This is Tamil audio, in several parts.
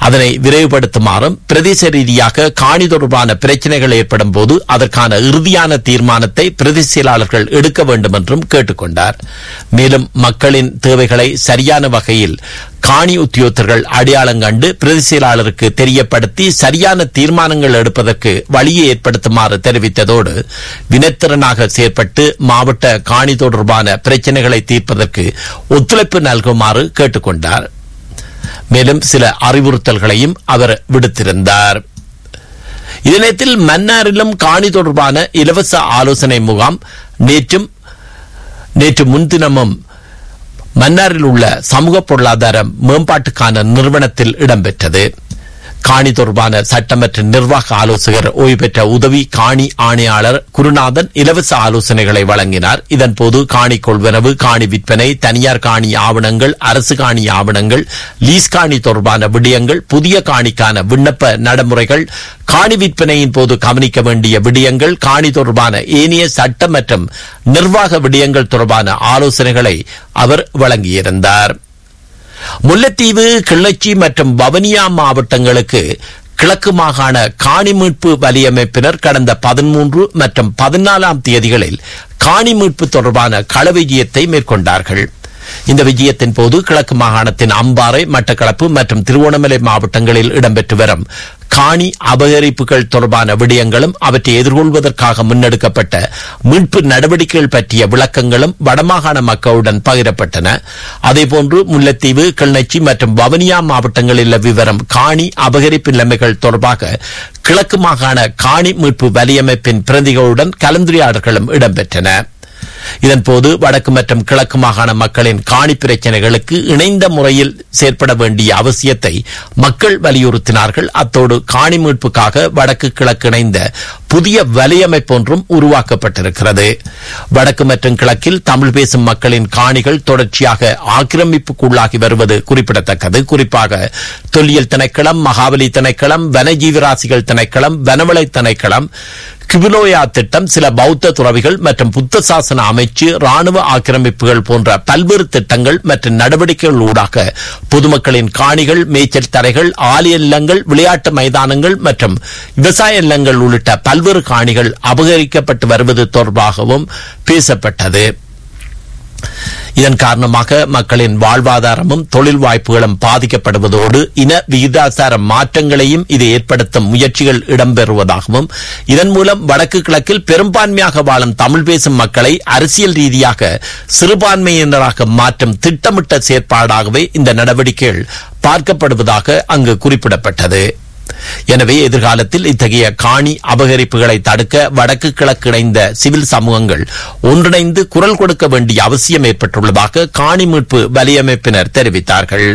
அதனை விரைவுபடுத்துமாறும் பிரதேச ரீதியாக காணி தொடர்பான பிரச்சனைகள் ஏற்படும் போது அதற்கான இறுதியான தீர்மானத்தை பிரதேச செயலாளர்கள் எடுக்க வேண்டும் என்றும் கேட்டுக்கொண்டார் மேலும் மக்களின் தேவைகளை சரியான வகையில் காணி உத்தியோகத்தர்கள் அடையாளம் கண்டு பிரதி செயலாளருக்கு தெரியப்படுத்தி சரியான தீர்மானங்கள் எடுப்பதற்கு வழியை ஏற்படுத்துமாறு தெரிவித்ததோடு வினைத்திறனாக செயற்பட்டு மாவட்ட காணி தொடர்பான பிரச்சனைகளை தீர்ப்பதற்கு ஒத்துழைப்பு நல்குமாறு கேட்டுக்கொண்டார் மேலும் சில அறிவுறுத்தல்களையும் அவர் விடுத்திருந்தார் இதனத்தில் மன்னாரிலும் காணி தொடர்பான இலவச ஆலோசனை முகாம் நேற்றும் நேற்று முன்தினமும் மன்னாரில் உள்ள சமூக பொருளாதார மேம்பாட்டுக்கான நிறுவனத்தில் இடம்பெற்றது காணி தொடர்பான சட்ட மற்றும் நிர்வாக ஆலோசகர் ஓய்வு பெற்ற உதவி காணி ஆணையாளர் குருநாதன் இலவச ஆலோசனைகளை வழங்கினார் இதன்போது காணி கொள்வனவு காணி விற்பனை தனியார் காணி ஆவணங்கள் அரசு காணி ஆவணங்கள் லீஸ் காணி தொடர்பான விடயங்கள் புதிய காணிக்கான விண்ணப்ப நடைமுறைகள் காணி விற்பனையின் போது கவனிக்க வேண்டிய விடயங்கள் காணி தொடர்பான ஏனைய சட்ட மற்றும் நிர்வாக விடயங்கள் தொடர்பான ஆலோசனைகளை அவர் வழங்கியிருந்தார் முல்லைத்தீவு கிள்ளச்சி மற்றும் வவனியா மாவட்டங்களுக்கு கிழக்கு மாகாண காணி மீட்பு வலியமைப்பினர் கடந்த பதிமூன்று மற்றும் பதினாலாம் தேதிகளில் காணி மீட்பு தொடர்பான கள விஜயத்தை மேற்கொண்டார்கள் இந்த விஜயத்தின் போது கிழக்கு மாகாணத்தின் அம்பாறை மட்டக்களப்பு மற்றும் திருவோணமலை மாவட்டங்களில் இடம்பெற்று வரும் காணி அபகரிப்புகள் தொடர்பான விடயங்களும் அவற்றை எதிர்கொள்வதற்காக முன்னெடுக்கப்பட்ட மீட்பு நடவடிக்கைகள் பற்றிய விளக்கங்களும் வடமாகாண மக்களுடன் பகிரப்பட்டன அதேபோன்று முல்லைத்தீவு கிளிநொச்சி மற்றும் வவனியா மாவட்டங்களில் நிலவி வரும் காணி அபகரிப்பு நிலைமைகள் தொடர்பாக கிழக்கு மாகாண காணி மீட்பு வலியமைப்பின் பிரதிகளுடன் கலந்துரையாடல்களும் இடம்பெற்றன இதன்போது வடக்கு மற்றும் கிழக்கு மாகாண மக்களின் காணி பிரச்சனைகளுக்கு இணைந்த முறையில் செயற்பட வேண்டிய அவசியத்தை மக்கள் வலியுறுத்தினார்கள் அத்தோடு காணி மீட்புக்காக வடக்கு கிழக்கு இணைந்த புதிய வலையமைப்பு ஒன்றும் உருவாக்கப்பட்டிருக்கிறது வடக்கு மற்றும் கிழக்கில் தமிழ் பேசும் மக்களின் காணிகள் தொடர்ச்சியாக ஆக்கிரமிப்புக்குள்ளாகி வருவது குறிப்பிடத்தக்கது குறிப்பாக தொல்லியல் திணைக்களம் மகாபலி திணைக்களம் வனஜீவராசிகள் திணைக்களம் வனவளை திணைக்களம் கிபிலோயா திட்டம் சில பௌத்த துறவிகள் மற்றும் புத்த சாசன அமைச்சு ராணுவ ஆக்கிரமிப்புகள் போன்ற பல்வேறு திட்டங்கள் மற்றும் நடவடிக்கைகள் ஊடாக பொதுமக்களின் காணிகள் மேய்ச்சல் தரைகள் ஆலய இல்லங்கள் விளையாட்டு மைதானங்கள் மற்றும் விவசாய இல்லங்கள் உள்ளிட்ட பல்வேறு காணிகள் அபகரிக்கப்பட்டு வருவது தொடர்பாகவும் பேசப்பட்டது இதன் காரணமாக மக்களின் வாழ்வாதாரமும் தொழில் வாய்ப்புகளும் பாதிக்கப்படுவதோடு இன விகிதாசார மாற்றங்களையும் இது ஏற்படுத்தும் முயற்சிகள் இடம்பெறுவதாகவும் இதன் மூலம் வடக்கு கிழக்கில் பெரும்பான்மையாக வாழும் தமிழ் பேசும் மக்களை அரசியல் ரீதியாக சிறுபான்மையினராக மாற்றும் திட்டமிட்ட செயற்பாடாகவே இந்த நடவடிக்கைகள் பார்க்கப்படுவதாக அங்கு குறிப்பிடப்பட்டது எனவே எதிர்காலத்தில் இத்தகைய காணி அபகரிப்புகளை தடுக்க வடக்கு கிழக்கு இணைந்த சிவில் சமூகங்கள் ஒன்றிணைந்து குரல் கொடுக்க வேண்டிய அவசியம் ஏற்பட்டுள்ளதாக காணி மீட்பு வலையமைப்பினர் தெரிவித்தார்கள்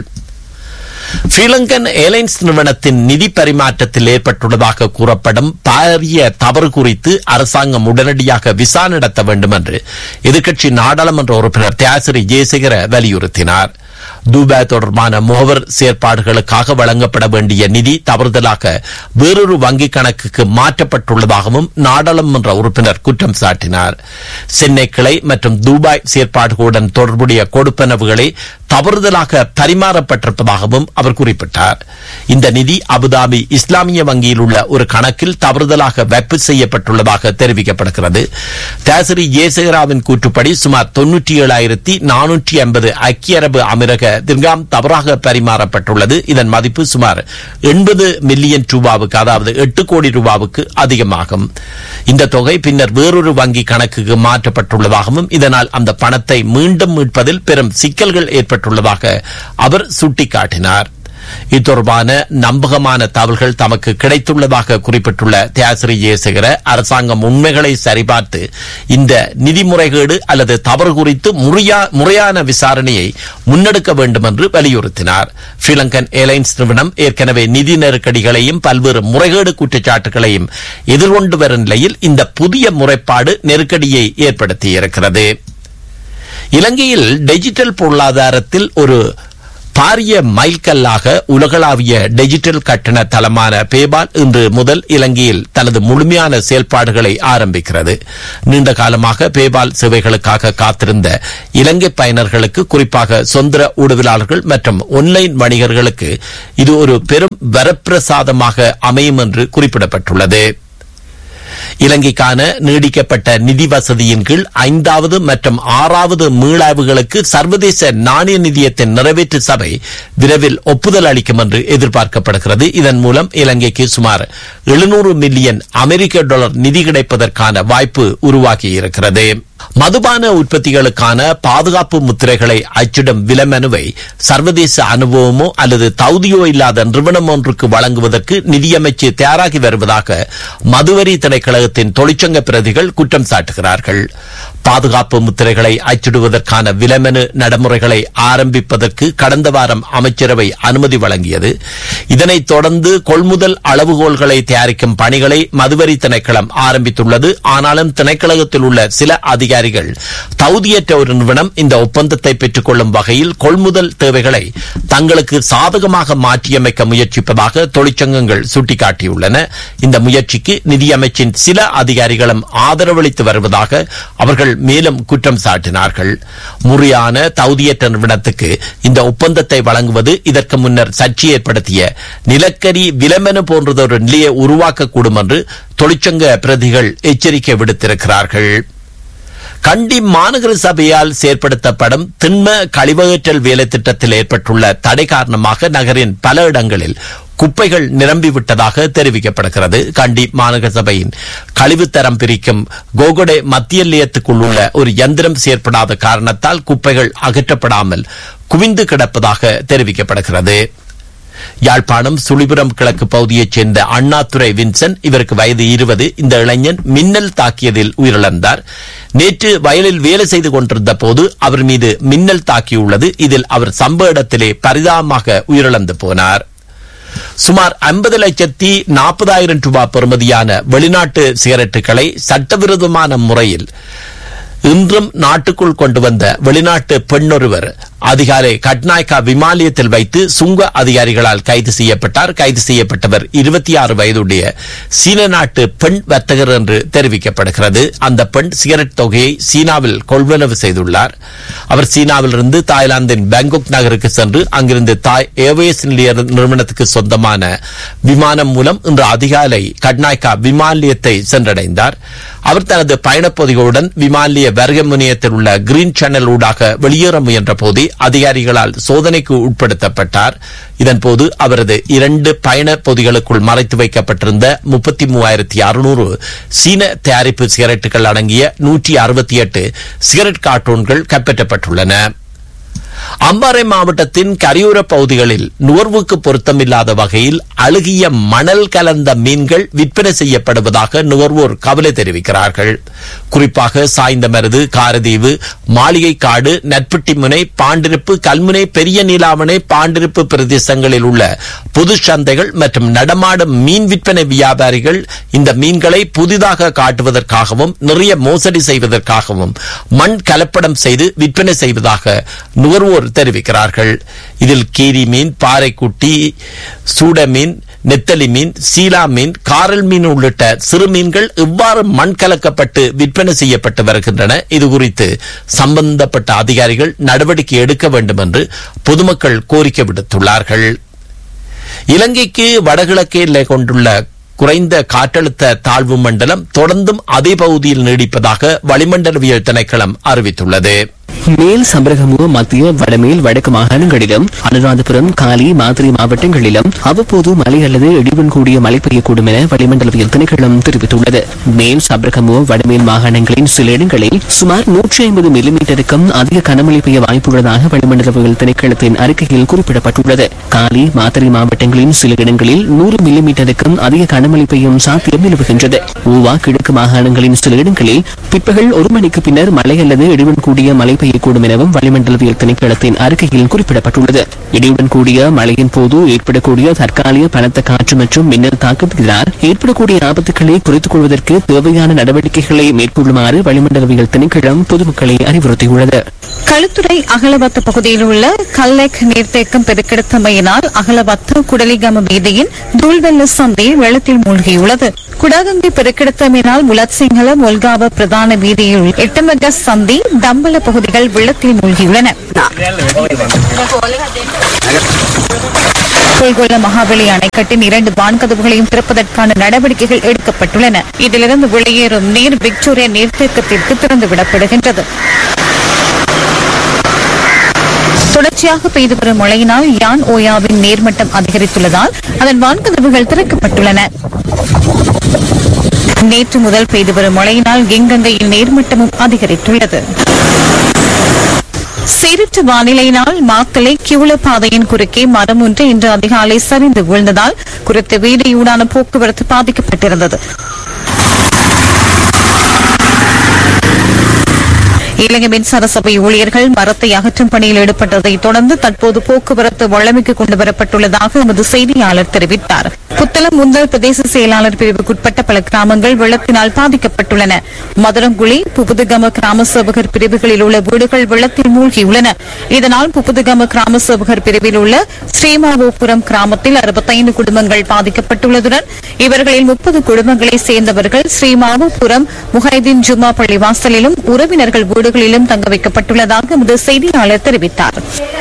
ஸ்ரீலங்கன் ஏர்லைன்ஸ் நிறுவனத்தின் நிதி பரிமாற்றத்தில் ஏற்பட்டுள்ளதாக கூறப்படும் பாரிய தவறு குறித்து அரசாங்கம் உடனடியாக விசாரணை நடத்த வேண்டும் என்று எதிர்க்கட்சி நாடாளுமன்ற உறுப்பினர் தியாசிரி ஜெயசேகர வலியுறுத்தினார் துபாய் தொடர்பான முகவர் செயற்பாடுகளுக்காக வழங்கப்பட வேண்டிய நிதி தவறுதலாக வேறொரு வங்கிக் கணக்குக்கு மாற்றப்பட்டுள்ளதாகவும் நாடாளுமன்ற உறுப்பினர் குற்றம் சாட்டினார் சென்னை கிளை மற்றும் துபாய் செயற்பாடுகளுடன் தொடர்புடைய கொடுப்பனவுகளை தவறுதலாக பரிமாறப்பட்டிருப்பதாகவும் அவர் குறிப்பிட்டார் இந்த நிதி அபுதாபி இஸ்லாமிய வங்கியில் உள்ள ஒரு கணக்கில் தவறுதலாக வைப்பு செய்யப்பட்டுள்ளதாக தெரிவிக்கப்படுகிறது தாசரி ஜேசகராவின் கூற்றுப்படி சுமார் தொன்னூற்றி ஏழாயிரத்தி நானூற்றி ஐம்பது ஐக்கிய அரபு அமீரக திர்காம் தவறாக பரிமாறப்பட்டுள்ளது இதன் மதிப்பு சுமார் எண்பது மில்லியன் ரூபாவுக்கு அதாவது எட்டு கோடி ரூபாவுக்கு அதிகமாகும் இந்த தொகை பின்னர் வேறொரு வங்கி கணக்குக்கு மாற்றப்பட்டுள்ளதாகவும் இதனால் அந்த பணத்தை மீண்டும் மீட்பதில் பெரும் சிக்கல்கள் ஏற்பட்டுள்ளதாக அவர் சுட்டிக்காட்டினார் இத்தொடர்பான நம்பகமான தகவல்கள் தமக்கு கிடைத்துள்ளதாக குறிப்பிட்டுள்ள தியாசிரி ஜெயசேகர அரசாங்கம் உண்மைகளை சரிபார்த்து இந்த நிதி முறைகேடு அல்லது தவறு குறித்து முறையான விசாரணையை முன்னெடுக்க வேண்டும் என்று வலியுறுத்தினார் ஸ்ரீலங்கன் ஏர்லைன்ஸ் நிறுவனம் ஏற்கனவே நிதி நெருக்கடிகளையும் பல்வேறு முறைகேடு குற்றச்சாட்டுகளையும் எதிர்கொண்டு வரும் நிலையில் இந்த புதிய முறைப்பாடு நெருக்கடியை ஏற்படுத்தியிருக்கிறது இலங்கையில் டிஜிட்டல் பொருளாதாரத்தில் ஒரு பாரிய மைல்கல்லாக உலகளாவிய டிஜிட்டல் கட்டண தளமான பேபால் இன்று முதல் இலங்கையில் தனது முழுமையான செயல்பாடுகளை ஆரம்பிக்கிறது நீண்ட காலமாக பேபால் சேவைகளுக்காக காத்திருந்த இலங்கை பயனர்களுக்கு குறிப்பாக சொந்த ஊடகவியலாளர்கள் மற்றும் ஒன்லைன் வணிகர்களுக்கு இது ஒரு பெரும் வரப்பிரசாதமாக அமையும் என்று குறிப்பிடப்பட்டுள்ளது இலங்கைக்கான நீடிக்கப்பட்ட நிதி வசதியின் கீழ் ஐந்தாவது மற்றும் ஆறாவது மீளாய்வுகளுக்கு சர்வதேச நாணய நிதியத்தின் நிறைவேற்று சபை விரைவில் ஒப்புதல் அளிக்கும் என்று எதிர்பார்க்கப்படுகிறது இதன் மூலம் இலங்கைக்கு சுமார் எழுநூறு மில்லியன் அமெரிக்க டாலர் நிதி கிடைப்பதற்கான வாய்ப்பு உருவாகியிருக்கிறது மதுபான உற்பத்திகளுக்கான பாதுகாப்பு முத்திரைகளை அச்சிடும் விலமனுவை சர்வதேச அனுபவமோ அல்லது தகுதியோ இல்லாத நிறுவனம் ஒன்றுக்கு வழங்குவதற்கு நிதியமைச்சு தயாராகி வருவதாக மதுவரி திணைக்களகத்தின் தொழிற்சங்க பிரதிகள் குற்றம் சாட்டுகிறார்கள் பாதுகாப்பு முத்திரைகளை அச்சிடுவதற்கான விலமெனு நடைமுறைகளை ஆரம்பிப்பதற்கு கடந்த வாரம் அமைச்சரவை அனுமதி வழங்கியது இதனைத் தொடர்ந்து கொள்முதல் அளவுகோல்களை தயாரிக்கும் பணிகளை மதுவரி திணைக்களம் ஆரம்பித்துள்ளது ஆனாலும் திணைக்களகத்தில் உள்ள சில அதிகாரிகள் தகுதியற்ற ஒரு நிறுவனம் இந்த ஒப்பந்தத்தை பெற்றுக் கொள்ளும் வகையில் கொள்முதல் தேவைகளை தங்களுக்கு சாதகமாக மாற்றியமைக்க முயற்சிப்பதாக தொழிற்சங்கங்கள் சுட்டிக்காட்டியுள்ளன இந்த முயற்சிக்கு நிதியமைச்சின் சில அதிகாரிகளும் ஆதரவளித்து வருவதாக அவர்கள் மேலும் குற்றம் சாட்டினார்கள் முறையான தகுதியற்ற நிறுவனத்துக்கு இந்த ஒப்பந்தத்தை வழங்குவது இதற்கு முன்னர் சர்ச்சை ஏற்படுத்திய நிலக்கரி விலமென போன்றதொரு நிலையை உருவாக்கக்கூடும் என்று தொழிற்சங்க பிரதிகள் எச்சரிக்கை விடுத்திருக்கிறார்கள் கண்டி மாநகர சபையால் செயற்படுத்தப்படும் திண்ம கழிவகற்றல் வேலை திட்டத்தில் ஏற்பட்டுள்ள தடை காரணமாக நகரின் பல இடங்களில் குப்பைகள் நிரம்பிவிட்டதாக தெரிவிக்கப்படுகிறது கண்டி மாநகர சபையின் கழிவுத்தரம் பிரிக்கும் கோகொடே மத்திய நிலையத்துக்குள் உள்ள ஒரு யந்திரம் செயற்படாத காரணத்தால் குப்பைகள் அகற்றப்படாமல் குவிந்து கிடப்பதாக தெரிவிக்கப்படுகிறது யாழ்ப்பாணம் சுழிபுரம் கிழக்கு பகுதியைச் சேர்ந்த அண்ணாதுரை வின்சன் இவருக்கு வயது இருபது இந்த இளைஞன் மின்னல் தாக்கியதில் உயிரிழந்தார் நேற்று வயலில் வேலை செய்து கொண்டிருந்த போது அவர் மீது மின்னல் தாக்கியுள்ளது இதில் அவர் சம்பவ இடத்திலே பரிதாபமாக உயிரிழந்து போனார் சுமார் ஐம்பது லட்சத்தி நாற்பதாயிரம் ரூபாய் பெறுமதியான வெளிநாட்டு சிகரெட்டுகளை சட்டவிரோதமான முறையில் இன்றும் நாட்டுக்குள் கொண்டு வந்த வெளிநாட்டு பெண்ணொருவர் அதிகாலை கட்நாயக்கா விமானியத்தில் வைத்து சுங்க அதிகாரிகளால் கைது செய்யப்பட்டார் கைது செய்யப்பட்டவர் இருபத்தி ஆறு வயதுடைய சீன நாட்டு பெண் வர்த்தகர் என்று தெரிவிக்கப்படுகிறது அந்த பெண் சிகரெட் தொகையை சீனாவில் கொள்வனவு செய்துள்ளார் அவர் சீனாவிலிருந்து தாய்லாந்தின் பேங்காக் நகருக்கு சென்று அங்கிருந்து தாய் ஏர்வேஸ் நிறுவனத்துக்கு சொந்தமான விமானம் மூலம் இன்று அதிகாலை கட்நாயக்கா விமான நிலையத்தை சென்றடைந்தார் அவர் தனது பயணப்பொதிகளுடன் விமான நிலைய வருகை முனையத்தில் உள்ள கிரீன் சேனல் ஊடாக வெளியேற முயன்ற போதே அதிகாரிகளால் சோதனைக்கு உட்படுத்தப்பட்டார் இதன்போது அவரது இரண்டு பயண பொதிகளுக்குள் மறைத்து வைக்கப்பட்டிருந்த முப்பத்தி மூவாயிரத்தி அறுநூறு சீன தயாரிப்பு சிகரெட்டுகள் அடங்கிய நூற்றி அறுபத்தி எட்டு சிகரெட் கார்ட்டூன்கள் கைப்பற்றப்பட்டுள்ளன அம்பாறை மாவட்டத்தின் கரையோர பகுதிகளில் நுகர்வுக்கு பொருத்தமில்லாத வகையில் அழுகிய மணல் கலந்த மீன்கள் விற்பனை செய்யப்படுவதாக நுகர்வோர் கவலை தெரிவிக்கிறார்கள் குறிப்பாக சாய்ந்தமருது காரதீவு மாளிகை காடு நட்பட்டி முனை பாண்டிருப்பு கல்முனை பெரிய நீலாவணை பாண்டிருப்பு பிரதேசங்களில் உள்ள பொது சந்தைகள் மற்றும் நடமாடும் மீன் விற்பனை வியாபாரிகள் இந்த மீன்களை புதிதாக காட்டுவதற்காகவும் நிறைய மோசடி செய்வதற்காகவும் மண் கலப்படம் செய்து விற்பனை செய்வதாக நுகர்வோர் தெரிவிக்கிறார்கள் இதில் கீரி மீன் பாறைக்குட்டி சூட மீன் நெத்தலி மீன் சீலா மீன் காரல் மீன் உள்ளிட்ட சிறு மீன்கள் இவ்வாறு மண் கலக்கப்பட்டு விற்பனை செய்யப்பட்டு வருகின்றன இது குறித்து சம்பந்தப்பட்ட அதிகாரிகள் நடவடிக்கை எடுக்க வேண்டும் என்று பொதுமக்கள் கோரிக்கை விடுத்துள்ளார்கள் இலங்கைக்கு வடகிழக்கே எல்லை கொண்டுள்ள குறைந்த காற்றழுத்த தாழ்வு மண்டலம் தொடர்ந்தும் அதே பகுதியில் நீடிப்பதாக வளிமண்டலவியல் திணைக்களம் அறிவித்துள்ளது மேல் சம்பரகமுக மத்திய வடமேல் வடக்கு மாகாணங்களிலும் அனுராதபுரம் காலி மாதிரி மாவட்டங்களிலும் அவ்வப்போது மழை அல்லது இடியுடன் கூடிய மழை பெய்யக்கூடும் என வளிமண்டலவியல் திணைக்களம் தெரிவித்துள்ளது மேல் சம்பரகமுக வடமேல் மாகாணங்களின் சில இடங்களில் சுமார் நூற்றி ஐம்பது மில்லிமீட்டருக்கும் அதிக கனமழை பெய்ய வாய்ப்புள்ளதாக வளிமண்டலவியல் திணைக்களத்தின் அறிக்கையில் குறிப்பிடப்பட்டுள்ளது காலி மாதிரி மாவட்டங்களின் சில இடங்களில் நூறு மில்லிமீட்டருக்கும் அதிக கனமழை பெய்யும் சாத்தியம் நிலவுகின்றது ஊவா கிழக்கு மாகாணங்களின் சில இடங்களில் பிற்பகல் ஒரு மணிக்கு பின்னர் மழை அல்லது இடியுடன் கூடிய மழை பெய்ய பெய்யக்கூடும் எனவும் வளிமண்டலவியல் திணைக்களத்தின் அறிக்கையில் குறிப்பிடப்பட்டுள்ளது இடியுடன் கூடிய மழையின் போது ஏற்படக்கூடிய தற்காலிக பலத்த காற்று மற்றும் மின்னல் தாக்கத்தினால் ஏற்படக்கூடிய ஆபத்துக்களை குறைத்துக் கொள்வதற்கு தேவையான நடவடிக்கைகளை மேற்கொள்ளுமாறு வளிமண்டலவியல் திணைக்களம் பொதுமக்களை அறிவுறுத்தியுள்ளது களுத்துறை அகலவத்த பகுதியில் உள்ள கல்லெக் நீர்த்தேக்கம் பெருக்கெடுத்தமையினால் அகலவத்த குடலிகம வீதியின் தூள்வெல்ல சந்தை வெள்ளத்தில் மூழ்கியுள்ளது குடகங்கை பெருக்கெடுத்தமையினால் முலத் சிங்கள மொல்காவ பிரதான வீதியில் உள்ள எட்டமக சந்தி தம்பல பகுதிகள் வெள்ளத்தில் மூழ்கியுள்ளன கொள்கொள்ள மகாபலி அணைக்கட்டின் இரண்டு வான்கதவுகளையும் திறப்பதற்கான நடவடிக்கைகள் எடுக்கப்பட்டுள்ளன இதிலிருந்து வெளியேறும் நீர் விக்டோரியா நீர்த்தேக்கத்திற்கு திறந்துவிடப்படுகின்றது தொடர்ச்சியாக பெய்து வரும் மழையினால் யான் ஓயாவின் நீர்மட்டம் அதிகரித்துள்ளதால் அதன் வான்கதவுகள் திறக்கப்பட்டுள்ளன நேற்று முதல் பெய்து வரும் மழையினால் கெங்கங்கையில் நீர்மட்டமும் அதிகரித்துள்ளது சீரற்ற வானிலையினால் மாத்தளை கிவுல பாதையின் குறுக்கே மரம் ஒன்று இன்று அதிகாலை சரிந்து வீழ்ந்ததால் குறித்த வீதியூடான போக்குவரத்து பாதிக்கப்பட்டிருந்தது இலங்கை மின்சார சபை ஊழியர்கள் மரத்தை அகற்றும் பணியில் ஈடுபட்டதை தொடர்ந்து தற்போது போக்குவரத்து வழமைக்கு கொண்டுவரப்பட்டுள்ளதாக எமது செய்தியாளர் தெரிவித்தார் புத்தளம் முந்தல் பிரதேச செயலாளர் பிரிவுக்குட்பட்ட பல கிராமங்கள் வெள்ளத்தினால் பாதிக்கப்பட்டுள்ளன மதுரங்குழி புபுதுகம கிராம சேவகர் பிரிவுகளில் உள்ள வீடுகள் வெள்ளத்தில் மூழ்கியுள்ளன இதனால் புபுதுகம கிராம சேவகர் பிரிவில் உள்ள ஸ்ரீமாவோபுரம் கிராமத்தில் அறுபத்தைந்து குடும்பங்கள் பாதிக்கப்பட்டுள்ளதுடன் இவர்களில் முப்பது குடும்பங்களை சேர்ந்தவர்கள் ஸ்ரீமாவோபுரம் முஹைதீன் ஜும்மா பள்ளிவாசலிலும் உறவினர்கள் வீடுகளிலும் தங்க வைக்கப்பட்டுள்ளதாக எமது செய்தியாளர் தெரிவித்தார்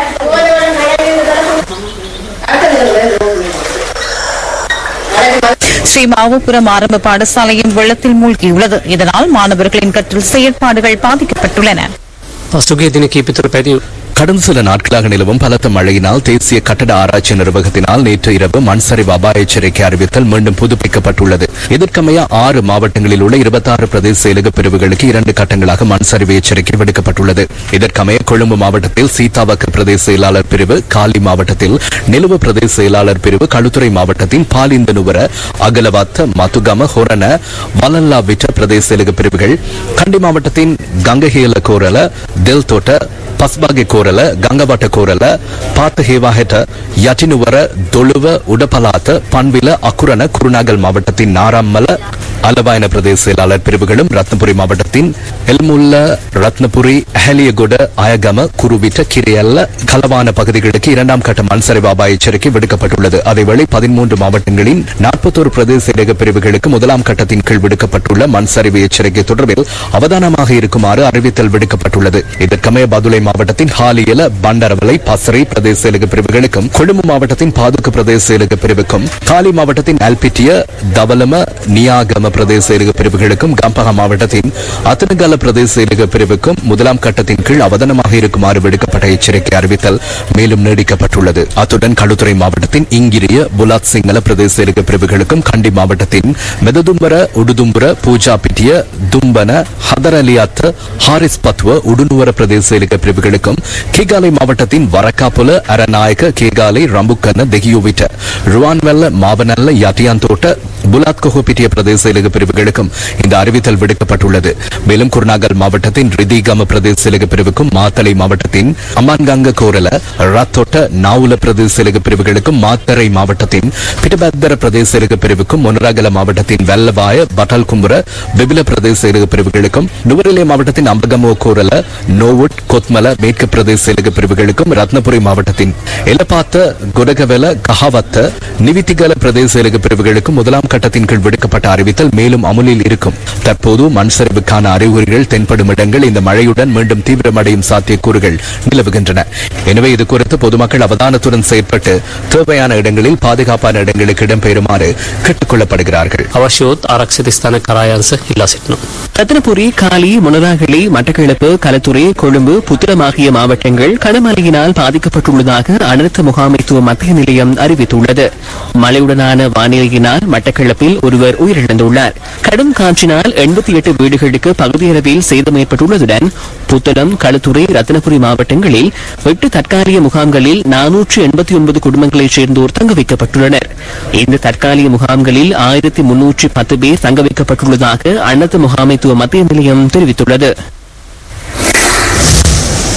ஸ்ரீமாவோபுரம் ஆரம்ப பாடசாலையும் வெள்ளத்தில் மூழ்கியுள்ளது இதனால் மாணவர்களின் கற்றல் செயற்பாடுகள் பாதிக்கப்பட்டுள்ளன පසුගේ දින කීප තුර පැති கடந்த சில நாட்களாக நிலவும் பலத்த மழையினால் தேசிய கட்டட ஆராய்ச்சி நிர்வாகத்தினால் நேற்று இரவு மண் சரிவு அபாய எச்சரிக்கை அறிவித்தல் மீண்டும் புதுப்பிக்கப்பட்டுள்ளது இதற்கமைய ஆறு மாவட்டங்களில் உள்ள இருபத்தாறு பிரதேச செயலக பிரிவுகளுக்கு இரண்டு கட்டங்களாக மண் சரிவு எச்சரிக்கை விடுக்கப்பட்டுள்ளது இதற்கமைய கொழும்பு மாவட்டத்தில் சீதாவக்க பிரதேச செயலாளர் பிரிவு காலி மாவட்டத்தில் நிலுவ பிரதேச செயலாளர் பிரிவு களுத்துறை மாவட்டத்தின் பாலிந்த நுவர அகலவாத்த மத்துகம ஹொரண வலல்லா விட்ட பிரதேச செயலக பிரிவுகள் கண்டி மாவட்டத்தின் கங்கஹேல கோரல தெல் தோட்ட පස්බාගේ කෝරල ගංගවට කෝරල පාත හේවාහෙට යටිනුවර දොළුව උඩපලාත பண்வில அக்குரண குருநாகல் மாவட்டத்தின் நாராம்மல அலவாயன பிரதேச செயலாளர் பிரிவுகளும் ரத்னபுரி மாவட்டத்தின் எல்முல்ல ரத்னபுரி அஹலியகுட அயகம குருவிட்ட கிரியல்ல கலவான பகுதிகளுக்கு இரண்டாம் கட்ட மண் சரிவு அபாய எச்சரிக்கை விடுக்கப்பட்டுள்ளது அதேவேளை பதிமூன்று மாவட்டங்களின் நாற்பத்தோரு பிரதேச செயலக பிரிவுகளுக்கு முதலாம் கட்டத்தின் கீழ் விடுக்கப்பட்டுள்ள மண் சரிவு எச்சரிக்கை தொடர்பில் அவதானமாக இருக்குமாறு அறிவித்தல் விடுக்கப்பட்டுள்ளது இதற்கமைய பதுளை மாவட்டத்தின் ஹாலியல பண்டரவலை பசறை பிரதேச செயலக பிரிவுகளுக்கும் கொழும்பு மாவட்டத்தின் பாதுக்க பிரதேச செயலக பிரிவுக்கும் காலி மாவட்டத்தின் அல்பிட்டிய தவலம நியாகம பிரதேச செயலக பிரிவுகளுக்கும் கம்பஹா மாவட்டத்தின் அத்தனகல பிரதேச செயலக பிரிவுக்கும் முதலாம் கட்டத்தின் கீழ் அவதானமாக இருக்குமாறு விடுக்கப்பட்ட எச்சரிக்கை அறிவித்தல் மேலும் நீடிக்கப்பட்டுள்ளது அத்துடன் களுத்துறை மாவட்டத்தின் இங்கிரிய புலாத் சிங்கள பிரதேச செயலக பிரிவுகளுக்கும் கண்டி மாவட்டத்தின் மெததும்பர உடுதும்புர பூஜா பிட்டிய தும்பன ஹதரலியாத்த ஹாரிஸ் பத்வ உடுநுவர பிரதேச செயலக பிரிவுகளுக்கும் கேகாலை மாவட்டத்தின் வரக்காப்புல அரநாயக கேகாலை ரம்புக்கன தெகியோவிட்ட ருவான்வெல்ல மாவனல்ல யட்டியாந்தோட்ட புலாத் கொஹோபிட்டிய பிரதேச செயலக பிரிவுகளுக்கும் இந்த அறிவித்தல் விடுக்கப்பட்டுள்ளது மேலும் குருநாகல் மாவட்டத்தின் ரிதிகம பிரதேச செயலக பிரிவுக்கும் மாத்தளை மாவட்டத்தின் அமான்கங்க கோரல ரத்தோட்ட நாவுல பிரதேச செயலக பிரிவுகளுக்கும் மாத்தரை மாவட்டத்தின் பிட்டபத்தர பிரதேச செயலக பிரிவுக்கும் மொனராகல மாவட்டத்தின் வெல்லபாய பட்டல் கும்புர பிபில பிரதேச செயலக பிரிவுகளுக்கும் நுவரெலியா மாவட்டத்தின் அம்பகமோ கோரல நோவுட் கொத்மல மேற்கு பிரதேச செயலக பிரிவுகளுக்கும் ரத்னபுரி மாவட்டத்தின் எலப்பாத்த குடகவெல கஹாவத்த நிவித்திகல பிரதேச செயலக பிரிவுகளுக்கும் முதலாம் கட்டத்தின் கீழ் விடுக்கப்பட்ட அறிவித்தல் மேலும் அமுலில் இருக்கும் தற்போது மண் சரிவுக்கான அறிகுறிகள் தென்படும் இடங்கள் இந்த மழையுடன் மீண்டும் தீவிரமடையும் சாத்தியக்கூறுகள் நிலவுகின்றன எனவே இது குறித்து பொதுமக்கள் அவதானத்துடன் செயற்பட்டு தேவையான இடங்களில் பாதுகாப்பான இடங்களுக்கு இடம்பெறுமாறு கேட்டுக் கொள்ளப்படுகிறார்கள் අවශ්‍යෝත් ආරක්ෂිත ස්ථාන කරායන්ස ඉල්ලා සිටිනවා. ரத்தினபுரி காலி முனராகலை மட்டக்களப்பு களத்துறை கொழும்பு புத்திரம் ஆகிய மாவட்டங்கள் கனமழையினால் பாதிக்கப்பட்டுள்ளதாக அனர்த்த முகாமைத்துவ மத்திய நிலையம் அறிவித்துள்ளது மழையுடனான வானிலையினால் மட்டக்களப்பில் ஒருவர் உயிரிழந்துள்ளார் கடும் காற்றினால் எண்பத்தி எட்டு வீடுகளுக்கு பகுதியளவில் சேதம் ஏற்பட்டுள்ளதுடன் புத்தளம் களத்துறை ரத்தினபுரி மாவட்டங்களில் எட்டு தற்காலிக முகாம்களில் நானூற்று எண்பத்தி ஒன்பது குடும்பங்களைச் சேர்ந்தோர் தங்க வைக்கப்பட்டுள்ளனர் இந்த தற்காலிக முகாம்களில் ஆயிரத்தி முன்னூற்றி பத்து பேர் தங்க வைக்கப்பட்டுள்ளதாக அன்னத்து முகாமைத்துவ மத்திய நிலையம் தெரிவித்துள்ளது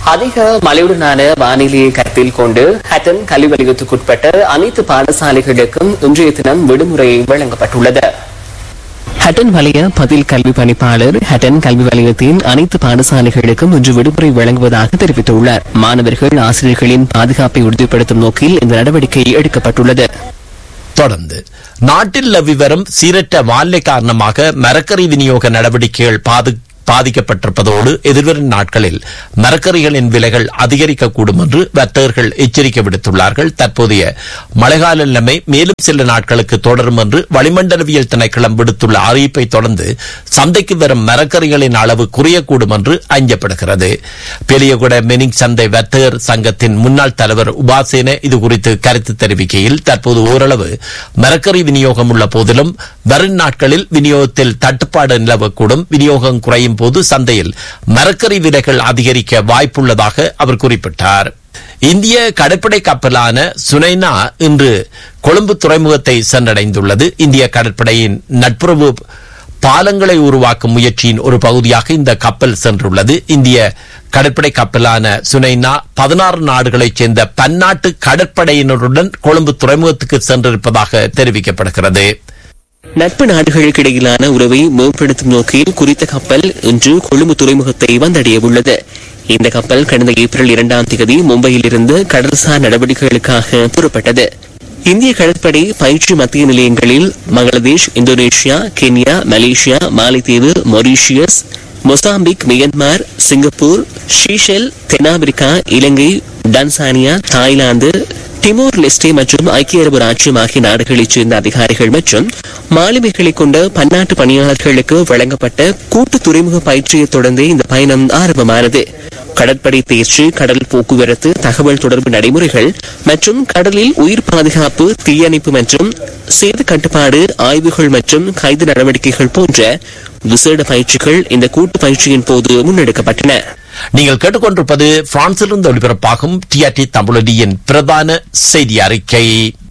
அதிக மழையுடனான வானிலையை கருத்தில் கொண்டு ஹட்டன் கல்வி வலயத்துக்குட்பட்ட அனைத்து பாடசாலைகளுக்கும் இன்றைய தினம் விடுமுறை வழங்கப்பட்டுள்ளது ஹட்டன் வலய பதில் கல்வி பணிப்பாளர் ஹட்டன் கல்வி வலயத்தின் அனைத்து பாடசாலைகளுக்கும் இன்று விடுமுறை வழங்குவதாக தெரிவித்துள்ளார் மாணவர்கள் ஆசிரியர்களின் பாதுகாப்பை உறுதிப்படுத்தும் நோக்கில் இந்த நடவடிக்கை எடுக்கப்பட்டுள்ளது தொடர்ந்து நாட்டில் நிலவி வரும் சீரற்ற வானிலை காரணமாக மரக்கறி விநியோக நடவடிக்கைகள் பாது பாதிக்கப்பட்டிருப்பதோடு எதிர்வரும் நாட்களில் மரக்கறிகளின் விலைகள் அதிகரிக்கக்கூடும் என்று வர்த்தகர்கள் எச்சரிக்கை விடுத்துள்ளார்கள் தற்போதைய மழைக்கால நிலைமை மேலும் சில நாட்களுக்கு தொடரும் என்று வளிமண்டலவியல் திணைக்களம் விடுத்துள்ள அறிவிப்பை தொடர்ந்து சந்தைக்கு வரும் மரக்கறிகளின் அளவு குறையக்கூடும் என்று அஞ்சப்படுகிறது பெரியகுட மெனிங் சந்தை வர்த்தகர் சங்கத்தின் முன்னாள் தலைவர் உபாசேன இதுகுறித்து கருத்து தெரிவிக்கையில் தற்போது ஓரளவு மரக்கறி விநியோகம் உள்ள போதிலும் வரும் நாட்களில் விநியோகத்தில் தட்டுப்பாடு நிலவக்கூடும் விநியோகம் குறையும் போது சந்தையில் மரக்கறி விலைகள் அதிகரிக்க வாய்ப்புள்ளதாக அவர் குறிப்பிட்டார் இந்திய கடற்படை கப்பலான சுனைனா இன்று கொழும்பு துறைமுகத்தை சென்றடைந்துள்ளது இந்திய கடற்படையின் நட்புறவு பாலங்களை உருவாக்கும் முயற்சியின் ஒரு பகுதியாக இந்த கப்பல் சென்றுள்ளது இந்திய கடற்படை கப்பலான சுனைனா பதினாறு நாடுகளைச் சேர்ந்த பன்னாட்டு கடற்படையினருடன் கொழும்பு துறைமுகத்துக்கு சென்றிருப்பதாக தெரிவிக்கப்படுகிறது நட்பு நாடுகளுக்கு இடையிலான உறவை மேம்படுத்தும் நோக்கில் குறித்த கப்பல் இன்று கொழும்பு துறைமுகத்தை வந்தடைய உள்ளது இந்த கப்பல் கடந்த ஏப்ரல் இரண்டாம் தேதி மும்பையில் இருந்து கடல்சார் நடவடிக்கைகளுக்காக புறப்பட்டது இந்திய கடற்படை பயிற்சி மத்திய நிலையங்களில் பங்களாதேஷ் இந்தோனேஷியா கென்யா மலேசியா மாலைத்தீவு Mauritius Mozambique Myanmar Singapore Seychelles தென்னாப்பிரிக்கா Ilangai Tanzania Thailand Timor Leste மற்றும் ஐக்கிய அரபு ராஜ்யம் ஆகிய நாடுகளைச் சேர்ந்த அதிகாரிகள் மற்றும் மாலுமிகளை கொண்ட பன்னாட்டு பணியாளர்களுக்கு வழங்கப்பட்ட கூட்டு துறைமுக பயிற்சியை தொடர்ந்தே இந்த பயணம் ஆரம்பமானது கடற்படை தேர்ச்சி கடல் போக்குவரத்து தகவல் தொடர்பு நடைமுறைகள் மற்றும் கடலில் உயிர் பாதுகாப்பு தீயணைப்பு மற்றும் சேத கட்டுப்பாடு ஆய்வுகள் மற்றும் கைது நடவடிக்கைகள் போன்ற விசேட பயிற்சிகள் இந்த கூட்டு பயிற்சியின் போது முன்னெடுக்கப்பட்டன நீங்கள் கேட்டுக்கொண்டிருப்பது பிரான்சிலிருந்து ஒளிபரப்பாகும் டிஆர்டி தமிழடியின் பிரதான செய்தி அறிக்கை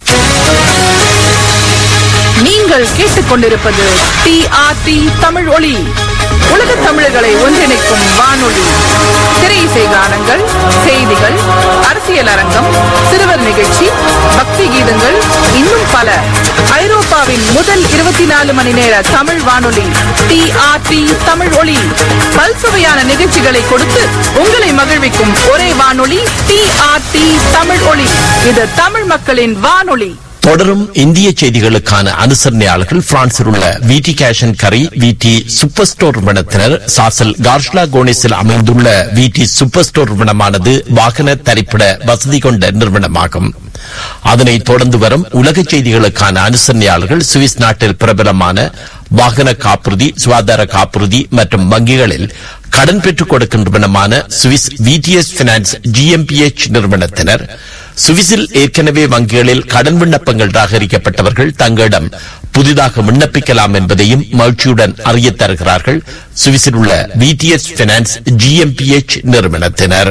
நீங்கள் கேட்டுக்கொண்டிருப்பது டிஆர்டி தமிழ் ஒளி உலக தமிழர்களை ஒன்றிணைக்கும் வானொலி திரையிசை கானங்கள் செய்திகள் அரசியல் அரங்கம் சிறுவர் நிகழ்ச்சி பக்தி கீதங்கள் இன்னும் பல ஐரோப்பாவின் முதல் இருபத்தி நாலு மணி நேர தமிழ் வானொலி டிஆர்டி தமிழ் ஒளி பல்சுவையான நிகழ்ச்சிகளை கொடுத்து உங்களை மகிழ்விக்கும் ஒரே வானொலி டிஆர்டி தமிழ் ஒளி இது தமிழ் மக்களின் வானொலி தொடரும் இந்திய செய்திகளுக்கான அனுசரணையாளர்கள் பிரான்சில் உள்ள விடி கேஷன் கரி விடி சூப்பர் ஸ்டோர் நிறுவனத்தினர் சாசல் கார்ஷ்லா கோனிஸில் அமைந்துள்ள விடி சூப்பர் ஸ்டோர் நிறுவனமானது வாகன தரிப்பிட வசதி கொண்ட நிறுவனமாகும் அதனைத் தொடர்ந்து வரும் உலக செய்திகளுக்கான அனுசரணையாளர்கள் சுவிஸ் நாட்டில் பிரபலமான வாகன காப்புறுதி சுகாதார காப்புறுதி மற்றும் வங்கிகளில் கடன் பெற்றுக் கொடுக்கும் நிறுவனமான சுவிஸ் விடிஎஸ் பினான்ஸ் ஜிஎம்பிஎச் நிறுவனத்தினர் சுவிஸில் ஏற்கனவே வங்கிகளில் கடன் விண்ணப்பங்கள் நிராகரிக்கப்பட்டவர்கள் தங்களிடம் புதிதாக விண்ணப்பிக்கலாம் என்பதையும் மகிழ்ச்சியுடன் அறியத் தருகிறார்கள் சுவிஸில் உள்ள விடிஎஸ் பினான்ஸ் ஜிஎம்பிஎச் நிறுவனத்தினர்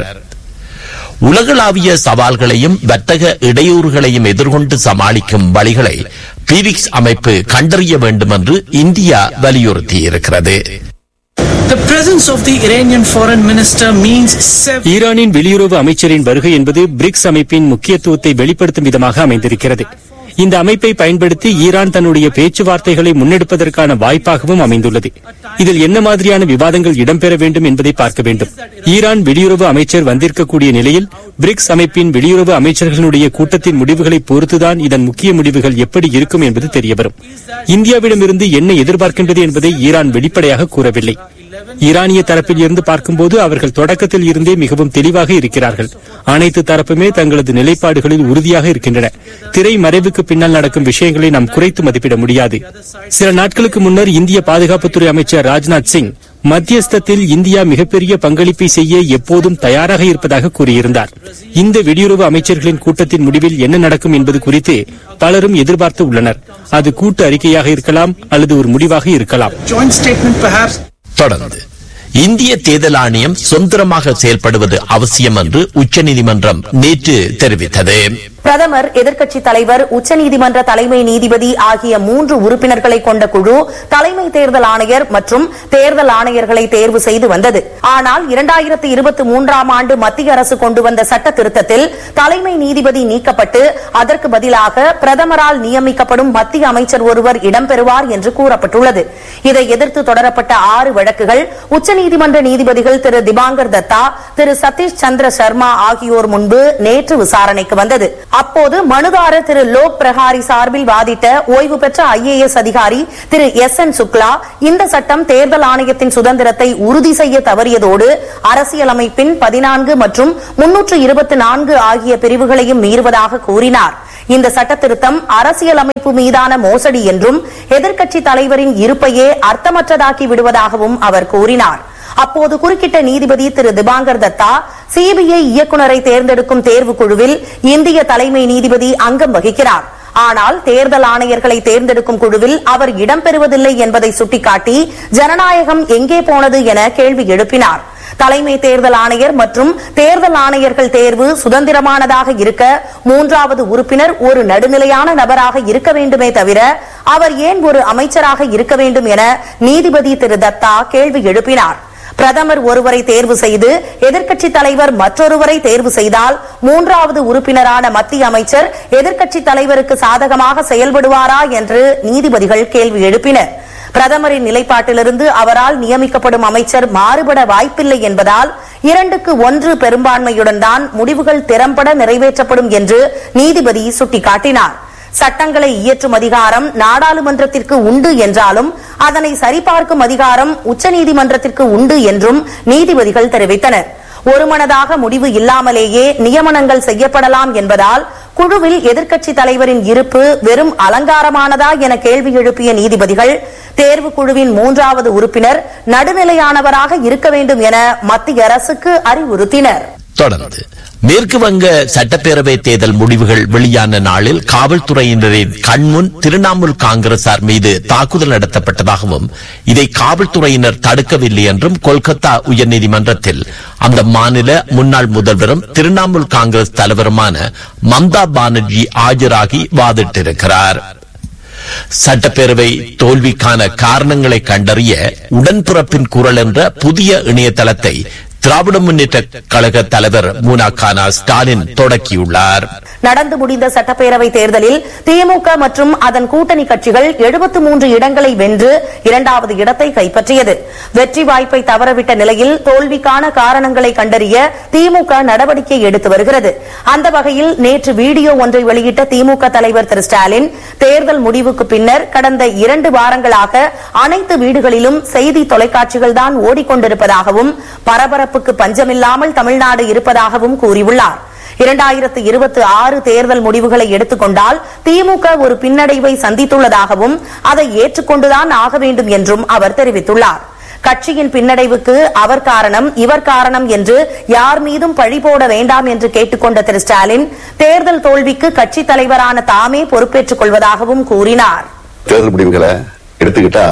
உலகளாவிய சவால்களையும் வர்த்தக இடையூறுகளையும் எதிர்கொண்டு சமாளிக்கும் வழிகளை பீரிக்ஸ் அமைப்பு கண்டறிய வேண்டும் என்று இந்தியா வலியுறுத்தியிருக்கிறது The presence of the Iranian foreign minister means several ஈரானின் வெளியுறவு அமைச்சரின் வருகை என்பது பிரிக்ஸ் அமைப்பின் முக்கியத்துவத்தை வெளிப்படுத்தும் விதமாக அமைந்திருக்கிறது இந்த அமைப்பை பயன்படுத்தி ஈரான் தன்னுடைய பேச்சுவார்த்தைகளை முன்னெடுப்பதற்கான வாய்ப்பாகவும் அமைந்துள்ளது இதில் என்ன மாதிரியான விவாதங்கள் இடம்பெற வேண்டும் என்பதை பார்க்க வேண்டும் ஈரான் வெளியுறவு அமைச்சர் வந்திருக்கக்கூடிய நிலையில் பிரிக்ஸ் அமைப்பின் வெளியுறவு அமைச்சர்களுடைய கூட்டத்தின் முடிவுகளை பொறுத்துதான் இதன் முக்கிய முடிவுகள் எப்படி இருக்கும் என்பது தெரியவரும் இந்தியாவிடமிருந்து என்ன எதிர்பார்க்கின்றது என்பதை ஈரான் வெளிப்படையாக கூறவில்லை ஈரானிய தரப்பில் இருந்து பார்க்கும்போது அவர்கள் தொடக்கத்தில் இருந்தே மிகவும் தெளிவாக இருக்கிறார்கள் அனைத்து தரப்புமே தங்களது நிலைப்பாடுகளில் உறுதியாக இருக்கின்றன திரை மறைவுக்கு பின்னால் நடக்கும் விஷயங்களை நாம் குறைத்து மதிப்பிட முடியாது சில நாட்களுக்கு முன்னர் இந்திய பாதுகாப்புத்துறை அமைச்சர் ராஜ்நாத் சிங் மத்தியஸ்தத்தில் இந்தியா மிகப்பெரிய பங்களிப்பை செய்ய எப்போதும் தயாராக இருப்பதாக கூறியிருந்தார் இந்த வெளியுறவு அமைச்சர்களின் கூட்டத்தின் முடிவில் என்ன நடக்கும் என்பது குறித்து பலரும் எதிர்பார்த்து உள்ளனர் அது கூட்டு அறிக்கையாக இருக்கலாம் அல்லது ஒரு முடிவாக இருக்கலாம் joint statement perhaps தொடர்ந்து இந்திய தேர்தல் ஆணையம் சுதந்திரமாக செயல்படுவது அவசியம் என்று உச்சநீதிமன்றம் நேற்று தெரிவித்தது பிரதமர் எதிர்க்கட்சி தலைவர் உச்சநீதிமன்ற தலைமை நீதிபதி ஆகிய மூன்று உறுப்பினர்களை கொண்ட குழு தலைமை தேர்தல் ஆணையர் மற்றும் தேர்தல் ஆணையர்களை தேர்வு செய்து வந்தது ஆனால் இரண்டாயிரத்தி இருபத்தி மூன்றாம் ஆண்டு மத்திய அரசு கொண்டு வந்த சட்ட திருத்தத்தில் தலைமை நீதிபதி நீக்கப்பட்டு அதற்கு பதிலாக பிரதமரால் நியமிக்கப்படும் மத்திய அமைச்சர் ஒருவர் இடம்பெறுவார் என்று கூறப்பட்டுள்ளது இதை எதிர்த்து தொடரப்பட்ட ஆறு வழக்குகள் உச்சநீதிமன்ற நீதிபதிகள் திரு திபாங்கர் தத்தா திரு சதீஷ் சந்திர சர்மா ஆகியோர் முன்பு நேற்று விசாரணைக்கு வந்தது அப்போது மனுதாரர் திரு லோக் பிரஹாரி சார்பில் வாதிட்ட ஓய்வு பெற்ற ஐஏஎஸ் அதிகாரி திரு எஸ் என் சுக்லா இந்த சட்டம் தேர்தல் ஆணையத்தின் சுதந்திரத்தை உறுதி செய்ய தவறியதோடு அரசியலமைப்பின் பதினான்கு மற்றும் முன்னூற்று இருபத்தி நான்கு ஆகிய பிரிவுகளையும் மீறுவதாக கூறினார் இந்த சட்ட திருத்தம் அரசியலமைப்பு மீதான மோசடி என்றும் எதிர்க்கட்சி தலைவரின் இருப்பையே அர்த்தமற்றதாக்கி விடுவதாகவும் அவர் கூறினார் அப்போது குறுக்கிட்ட நீதிபதி திரு திபாங்கர் தத்தா சிபிஐ இயக்குநரை தேர்ந்தெடுக்கும் தேர்வுக் குழுவில் இந்திய தலைமை நீதிபதி அங்கம் வகிக்கிறார் ஆனால் தேர்தல் ஆணையர்களை தேர்ந்தெடுக்கும் குழுவில் அவர் இடம்பெறுவதில்லை என்பதை சுட்டிக்காட்டி ஜனநாயகம் எங்கே போனது என கேள்வி எழுப்பினார் தலைமை தேர்தல் ஆணையர் மற்றும் தேர்தல் ஆணையர்கள் தேர்வு சுதந்திரமானதாக இருக்க மூன்றாவது உறுப்பினர் ஒரு நடுநிலையான நபராக இருக்க வேண்டுமே தவிர அவர் ஏன் ஒரு அமைச்சராக இருக்க வேண்டும் என நீதிபதி திரு தத்தா கேள்வி எழுப்பினார் பிரதமர் ஒருவரை தேர்வு செய்து எதிர்க்கட்சி தலைவர் மற்றொருவரை தேர்வு செய்தால் மூன்றாவது உறுப்பினரான மத்திய அமைச்சர் எதிர்க்கட்சி தலைவருக்கு சாதகமாக செயல்படுவாரா என்று நீதிபதிகள் கேள்வி எழுப்பினர் பிரதமரின் நிலைப்பாட்டிலிருந்து அவரால் நியமிக்கப்படும் அமைச்சர் மாறுபட வாய்ப்பில்லை என்பதால் இரண்டுக்கு ஒன்று பெரும்பான்மையுடன் தான் முடிவுகள் திறம்பட நிறைவேற்றப்படும் என்று நீதிபதி சுட்டிக்காட்டினார் சட்டங்களை இயற்றும் அதிகாரம் நாடாளுமன்றத்திற்கு உண்டு என்றாலும் அதனை சரிபார்க்கும் அதிகாரம் உச்சநீதிமன்றத்திற்கு உண்டு என்றும் நீதிபதிகள் தெரிவித்தனர் ஒருமனதாக முடிவு இல்லாமலேயே நியமனங்கள் செய்யப்படலாம் என்பதால் குழுவில் எதிர்க்கட்சி தலைவரின் இருப்பு வெறும் அலங்காரமானதா என கேள்வி எழுப்பிய நீதிபதிகள் தேர்வு குழுவின் மூன்றாவது உறுப்பினர் நடுநிலையானவராக இருக்க வேண்டும் என மத்திய அரசுக்கு அறிவுறுத்தினர் தொடர்ந்து மேற்கு வங்க சட்டப்பேரவை தேர்தல் முடிவுகள் வெளியான நாளில் காவல்துறையினரின் கண்முன் திரிணாமுல் காங்கிரசார் மீது தாக்குதல் நடத்தப்பட்டதாகவும் இதை காவல்துறையினர் தடுக்கவில்லை என்றும் கொல்கத்தா உயர்நீதிமன்றத்தில் அந்த மாநில முன்னாள் முதல்வரும் திரிணாமுல் காங்கிரஸ் தலைவருமான மம்தா பானர்ஜி ஆஜராகி வாதிட்டிருக்கிறார் சட்டப்பேரவை தோல்விக்கான காரணங்களை கண்டறிய உடன்பிறப்பின் குரல் என்ற புதிய இணையதளத்தை திராவிட முன்னேற்ற கழக தலைவர் மூனாக்கானா ஸ்டாலின் தொடக்கியுள்ளார் நடந்து முடிந்த சட்டப்பேரவை தேர்தலில் திமுக மற்றும் அதன் கூட்டணி கட்சிகள் எழுபத்து மூன்று இடங்களை வென்று இரண்டாவது இடத்தை கைப்பற்றியது வெற்றி வாய்ப்பை தவறவிட்ட நிலையில் தோல்விக்கான காரணங்களை கண்டறிய திமுக நடவடிக்கை எடுத்து வருகிறது அந்த வகையில் நேற்று வீடியோ ஒன்றை வெளியிட்ட திமுக தலைவர் திரு ஸ்டாலின் தேர்தல் முடிவுக்கு பின்னர் கடந்த இரண்டு வாரங்களாக அனைத்து வீடுகளிலும் செய்தி தொலைக்காட்சிகள் தான் ஓடிக்கொண்டிருப்பதாகவும் பரபரப்புக்கு பஞ்சமில்லாமல் தமிழ்நாடு இருப்பதாகவும் கூறியுள்ளார் இரண்டாயிரத்து இருபத்தி ஆறு தேர்தல் முடிவுகளை எடுத்துக்கொண்டால் திமுக ஒரு பின்னடைவை சந்தித்துள்ளதாகவும் அதை ஏற்றுக்கொண்டுதான் ஆக வேண்டும் என்றும் அவர் தெரிவித்துள்ளார் கட்சியின் பின்னடைவுக்கு அவர் காரணம் இவர் காரணம் என்று யார் மீதும் பழி போட வேண்டாம் என்று கேட்டுக்கொண்ட திரு ஸ்டாலின் தேர்தல் தோல்விக்கு கட்சித் தலைவரான தாமே பொறுப்பேற்றுக் கொள்வதாகவும் கூறினார் தேர்தல் முடிவுகளை எடுத்துக்கிட்டா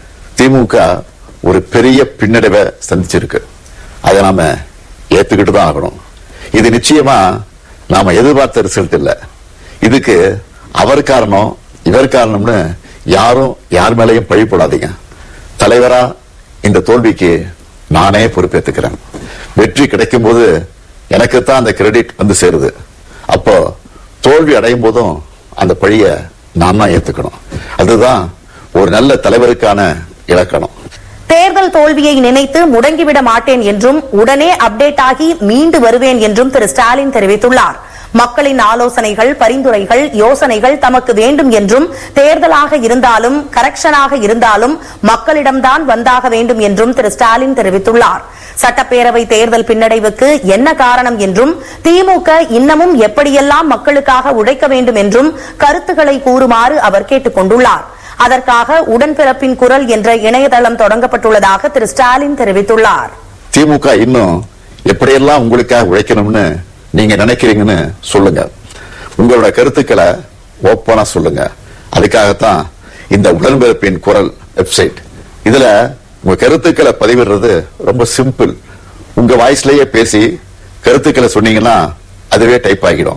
திமுக ஒரு பெரிய பின்னடைவை சந்திச்சிருக்கு அதை நாம ஏத்துக்கிட்டு தான் ஆகணும் இது நிச்சயமா நாம எதிர்பார்த்த ரிசல்ட் இல்ல இதுக்கு அவர் காரணம் இவர் காரணம்னு யாரும் யார் மேலேயும் பழி போடாதீங்க தலைவரா இந்த தோல்விக்கு நானே பொறுப்பேற்றுக்கிறேன் வெற்றி கிடைக்கும் போது எனக்கு தான் அந்த கிரெடிட் வந்து சேருது அப்போ தோல்வி அடையும் போதும் அந்த பழிய நான் தான் ஏத்துக்கணும் அதுதான் ஒரு நல்ல தலைவருக்கான இலக்கணம் தேர்தல் தோல்வியை நினைத்து முடங்கிவிட மாட்டேன் என்றும் உடனே அப்டேட் ஆகி மீண்டு வருவேன் என்றும் திரு ஸ்டாலின் தெரிவித்துள்ளார் மக்களின் ஆலோசனைகள் பரிந்துரைகள் யோசனைகள் தமக்கு வேண்டும் என்றும் தேர்தலாக இருந்தாலும் கரெக்ஷனாக இருந்தாலும் மக்களிடம்தான் வந்தாக வேண்டும் என்றும் திரு ஸ்டாலின் தெரிவித்துள்ளார் சட்டப்பேரவை தேர்தல் பின்னடைவுக்கு என்ன காரணம் என்றும் திமுக இன்னமும் எப்படியெல்லாம் மக்களுக்காக உழைக்க வேண்டும் என்றும் கருத்துக்களை கூறுமாறு அவர் கேட்டுக் கொண்டுள்ளார் அதற்காக உடன்பிறப்பின் குரல் என்ற இணையதளம் தொடங்கப்பட்டுள்ளதாக திரு ஸ்டாலின் தெரிவித்துள்ளார் திமுக இன்னும் எப்படியெல்லாம் உங்களுக்காக உழைக்கணும்னு நீங்க நினைக்கிறீங்கன்னு சொல்லுங்க உங்களோட கருத்துக்களை ஓப்பனா சொல்லுங்க அதுக்காகத்தான் இந்த உடன்பிறப்பின் குரல் வெப்சைட் இதுல உங்க கருத்துக்களை பதிவிடுறது ரொம்ப சிம்பிள் உங்க வாய்ஸ்லயே பேசி கருத்துக்களை சொன்னீங்கன்னா அதுவே டைப் ஆகிடும்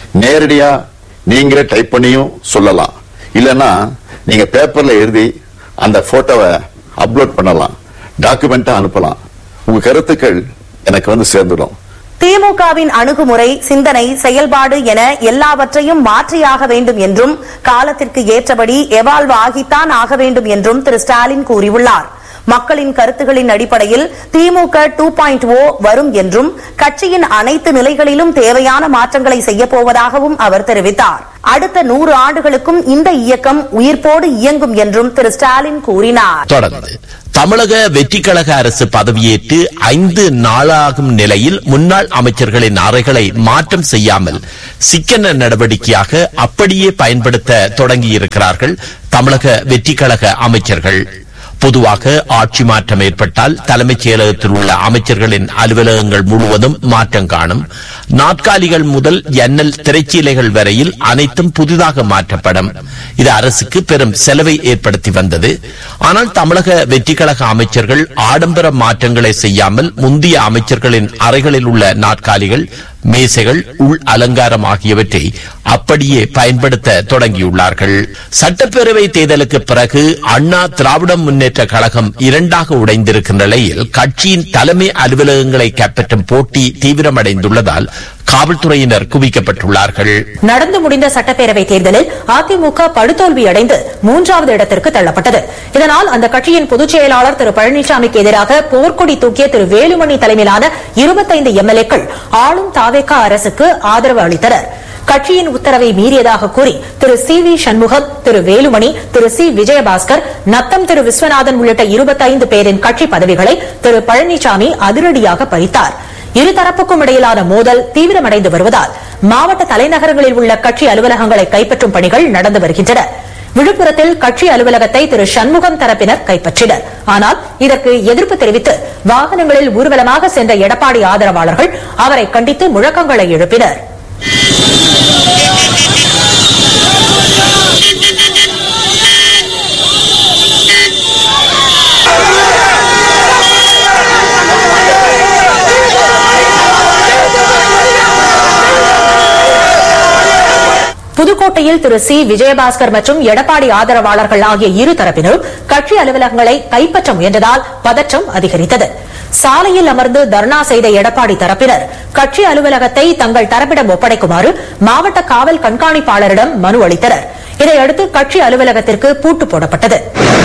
நேரடியா நீங்களே டைப் பண்ணியும் சொல்லலாம் இல்லைன்னா நீங்க பேப்பர்ல எழுதி அந்த போட்டோவை அப்லோட் பண்ணலாம் டாக்குமெண்டா அனுப்பலாம் உங்க கருத்துக்கள் எனக்கு வந்து சேர்ந்துடும் திமுகவின் அணுகுமுறை சிந்தனை செயல்பாடு என எல்லாவற்றையும் மாற்றியாக வேண்டும் என்றும் காலத்திற்கு ஏற்றபடி எவால்வ் ஆகித்தான் ஆக வேண்டும் என்றும் திரு ஸ்டாலின் கூறியுள்ளார் மக்களின் கருத்துகளின் அடிப்படையில் திமுக டூ பாயிண்ட் ஓ வரும் என்றும் கட்சியின் அனைத்து நிலைகளிலும் தேவையான மாற்றங்களை செய்யப்போவதாகவும் அவர் தெரிவித்தார் அடுத்த நூறு ஆண்டுகளுக்கும் இந்த இயக்கம் உயிர்ப்போடு இயங்கும் என்றும் திரு ஸ்டாலின் கூறினார் தொடர்ந்து தமிழக வெற்றி கழக அரசு பதவியேற்று ஐந்து நாளாகும் நிலையில் முன்னாள் அமைச்சர்களின் அறைகளை மாற்றம் செய்யாமல் சிக்கன நடவடிக்கையாக அப்படியே பயன்படுத்த தொடங்கியிருக்கிறார்கள் தமிழக வெற்றி கழக அமைச்சர்கள் பொதுவாக ஆட்சி மாற்றம் ஏற்பட்டால் தலைமைச் செயலகத்தில் உள்ள அமைச்சர்களின் அலுவலகங்கள் முழுவதும் மாற்றம் காணும் நாற்காலிகள் முதல் எண்ணல் திரைச்சீலைகள் வரையில் அனைத்தும் புதிதாக மாற்றப்படும் இது அரசுக்கு பெரும் செலவை ஏற்படுத்தி வந்தது ஆனால் தமிழக வெற்றி கழக அமைச்சர்கள் ஆடம்பர மாற்றங்களை செய்யாமல் முந்தைய அமைச்சர்களின் அறைகளில் உள்ள நாற்காலிகள் மேசைகள் உள் அலங்காரம் ஆகியவற்றை அப்படியே பயன்படுத்த தொடங்கியுள்ளார்கள் சட்டப்பேரவை தேர்தலுக்கு பிறகு அண்ணா திராவிட முன்னேற்ற கழகம் இரண்டாக உடைந்திருக்கின்ற நிலையில் கட்சியின் தலைமை அலுவலகங்களை கைப்பற்றும் போட்டி தீவிரமடைந்துள்ளதால் காவல்துறையினர் குவிக்கப்பட்டுள்ளார்கள் நடந்து முடிந்த சட்டப்பேரவை தேர்தலில் அதிமுக படுதோல்வி அடைந்து மூன்றாவது இடத்திற்கு தள்ளப்பட்டது இதனால் அந்த கட்சியின் பொதுச் செயலாளர் திரு பழனிசாமிக்கு எதிராக போர்க்கொடி தூக்கிய திரு வேலுமணி தலைமையிலான இருபத்தைந்து எம்எல்ஏக்கள் ஆளும் தாவேகா அரசுக்கு ஆதரவு அளித்தனர் கட்சியின் உத்தரவை மீறியதாக கூறி Thiru C V Shanmugam Thiru Velumani Thiru C Vijayabaskar Natham Thiru Viswanathan உள்ளிட்ட இருபத்தைந்து பேரின் கட்சி பதவிகளை திரு பழனிசாமி அதிரடியாக பறித்தார் இருதரப்புக்கும் இடையிலான மோதல் தீவிரமடைந்து வருவதால் மாவட்ட தலைநகரங்களில் உள்ள கட்சி அலுவலகங்களை கைப்பற்றும் பணிகள் நடந்து வருகின்றன விழுப்புரத்தில் கட்சி அலுவலகத்தை திரு சண்முகம் தரப்பினர் கைப்பற்றினர் ஆனால் இதற்கு எதிர்ப்பு தெரிவித்து வாகனங்களில் ஊர்வலமாக சென்ற எடப்பாடி ஆதரவாளர்கள் அவரை கண்டித்து முழக்கங்களை எழுப்பினர் புதுக்கோட்டையில் திரு சி விஜயபாஸ்கர் மற்றும் எடப்பாடி ஆதரவாளர்கள் ஆகிய இரு தரப்பினரும் கட்சி அலுவலகங்களை கைப்பற்ற முயன்றதால் பதற்றம் அதிகரித்தது சாலையில் அமர்ந்து தர்ணா செய்த எடப்பாடி தரப்பினர் கட்சி அலுவலகத்தை தங்கள் தரப்பிடம் ஒப்படைக்குமாறு மாவட்ட காவல் கண்காணிப்பாளரிடம் மனு அளித்தனர் இதையடுத்து கட்சி அலுவலகத்திற்கு பூட்டு போடப்பட்டது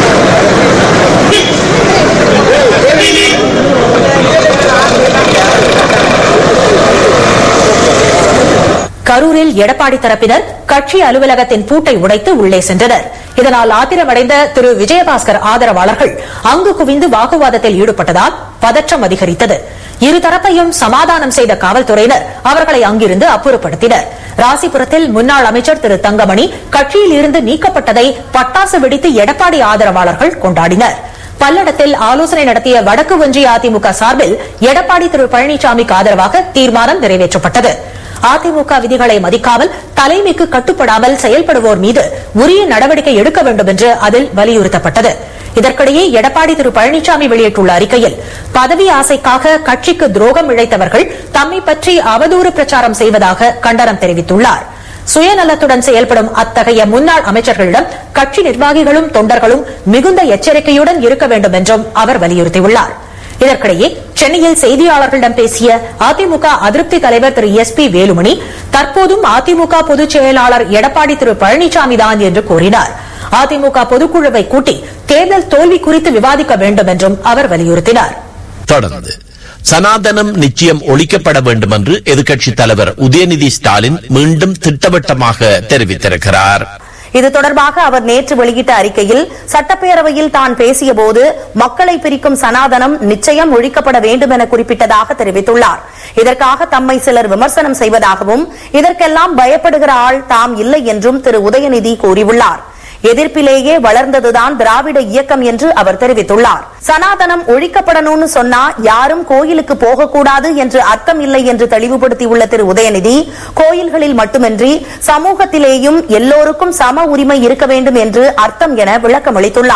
கரூரில் எடப்பாடி தரப்பினர் கட்சி அலுவலகத்தின் பூட்டை உடைத்து உள்ளே சென்றனர் இதனால் ஆத்திரமடைந்த திரு விஜயபாஸ்கர் ஆதரவாளர்கள் அங்கு குவிந்து வாக்குவாதத்தில் ஈடுபட்டதால் பதற்றம் அதிகரித்தது இருதரப்பையும் சமாதானம் செய்த காவல்துறையினர் அவர்களை அங்கிருந்து அப்புறப்படுத்தினர் ராசிபுரத்தில் முன்னாள் அமைச்சர் திரு தங்கமணி கட்சியில் இருந்து நீக்கப்பட்டதை பட்டாசு வெடித்து எடப்பாடி ஆதரவாளர்கள் கொண்டாடினர் பல்லடத்தில் ஆலோசனை நடத்திய வடக்கு ஒன்றிய அதிமுக சார்பில் எடப்பாடி திரு பழனிசாமிக்கு ஆதரவாக தீர்மானம் நிறைவேற்றப்பட்டது அதிமுக விதிகளை மதிக்காமல் தலைமைக்கு கட்டுப்படாமல் செயல்படுவோர் மீது உரிய நடவடிக்கை எடுக்க வேண்டும் என்று அதில் வலியுறுத்தப்பட்டது இதற்கிடையே எடப்பாடி திரு பழனிசாமி வெளியிட்டுள்ள அறிக்கையில் பதவி ஆசைக்காக கட்சிக்கு துரோகம் இழைத்தவர்கள் தம்மை பற்றி அவதூறு பிரச்சாரம் செய்வதாக கண்டனம் தெரிவித்துள்ளார் சுயநலத்துடன் செயல்படும் அத்தகைய முன்னாள் அமைச்சர்களிடம் கட்சி நிர்வாகிகளும் தொண்டர்களும் மிகுந்த எச்சரிக்கையுடன் இருக்க வேண்டும் என்றும் அவர் வலியுறுத்தியுள்ளார் இதற்கிடையே சென்னையில் செய்தியாளர்களிடம் பேசிய அதிமுக அதிருப்தி தலைவர் திரு எஸ் பி வேலுமணி தற்போதும் அதிமுக பொதுச் செயலாளர் எடப்பாடி திரு பழனிசாமி தான் என்று கூறினார் அதிமுக பொதுக்குழுவை கூட்டி தேர்தல் தோல்வி குறித்து விவாதிக்க வேண்டும் என்றும் அவர் வலியுறுத்தினார் தொடர்ந்து சனாதனம் நிச்சயம் ஒழிக்கப்பட வேண்டும் என்று எதிர்க்கட்சித் தலைவர் உதயநிதி ஸ்டாலின் மீண்டும் திட்டவட்டமாக தெரிவித்திருக்கிறார் இது தொடர்பாக அவர் நேற்று வெளியிட்ட அறிக்கையில் சட்டப்பேரவையில் தான் பேசியபோது மக்களை பிரிக்கும் சனாதனம் நிச்சயம் ஒழிக்கப்பட வேண்டும் என குறிப்பிட்டதாக தெரிவித்துள்ளார் இதற்காக தம்மை சிலர் விமர்சனம் செய்வதாகவும் இதற்கெல்லாம் பயப்படுகிற ஆள் தாம் இல்லை என்றும் திரு உதயநிதி கூறியுள்ளார் எதிர்ப்பிலேயே வளர்ந்ததுதான் திராவிட இயக்கம் என்று அவர் தெரிவித்துள்ளார் சனாதனம் ஒழிக்கப்படணும்னு சொன்னா யாரும் கோயிலுக்கு போகக்கூடாது என்று அர்த்தம் இல்லை என்று தெளிவுபடுத்தியுள்ள திரு உதயநிதி கோயில்களில் மட்டுமின்றி சமூகத்திலேயும் எல்லோருக்கும் சம உரிமை இருக்க வேண்டும் என்று அர்த்தம் என விளக்கமளித்துள்ளார்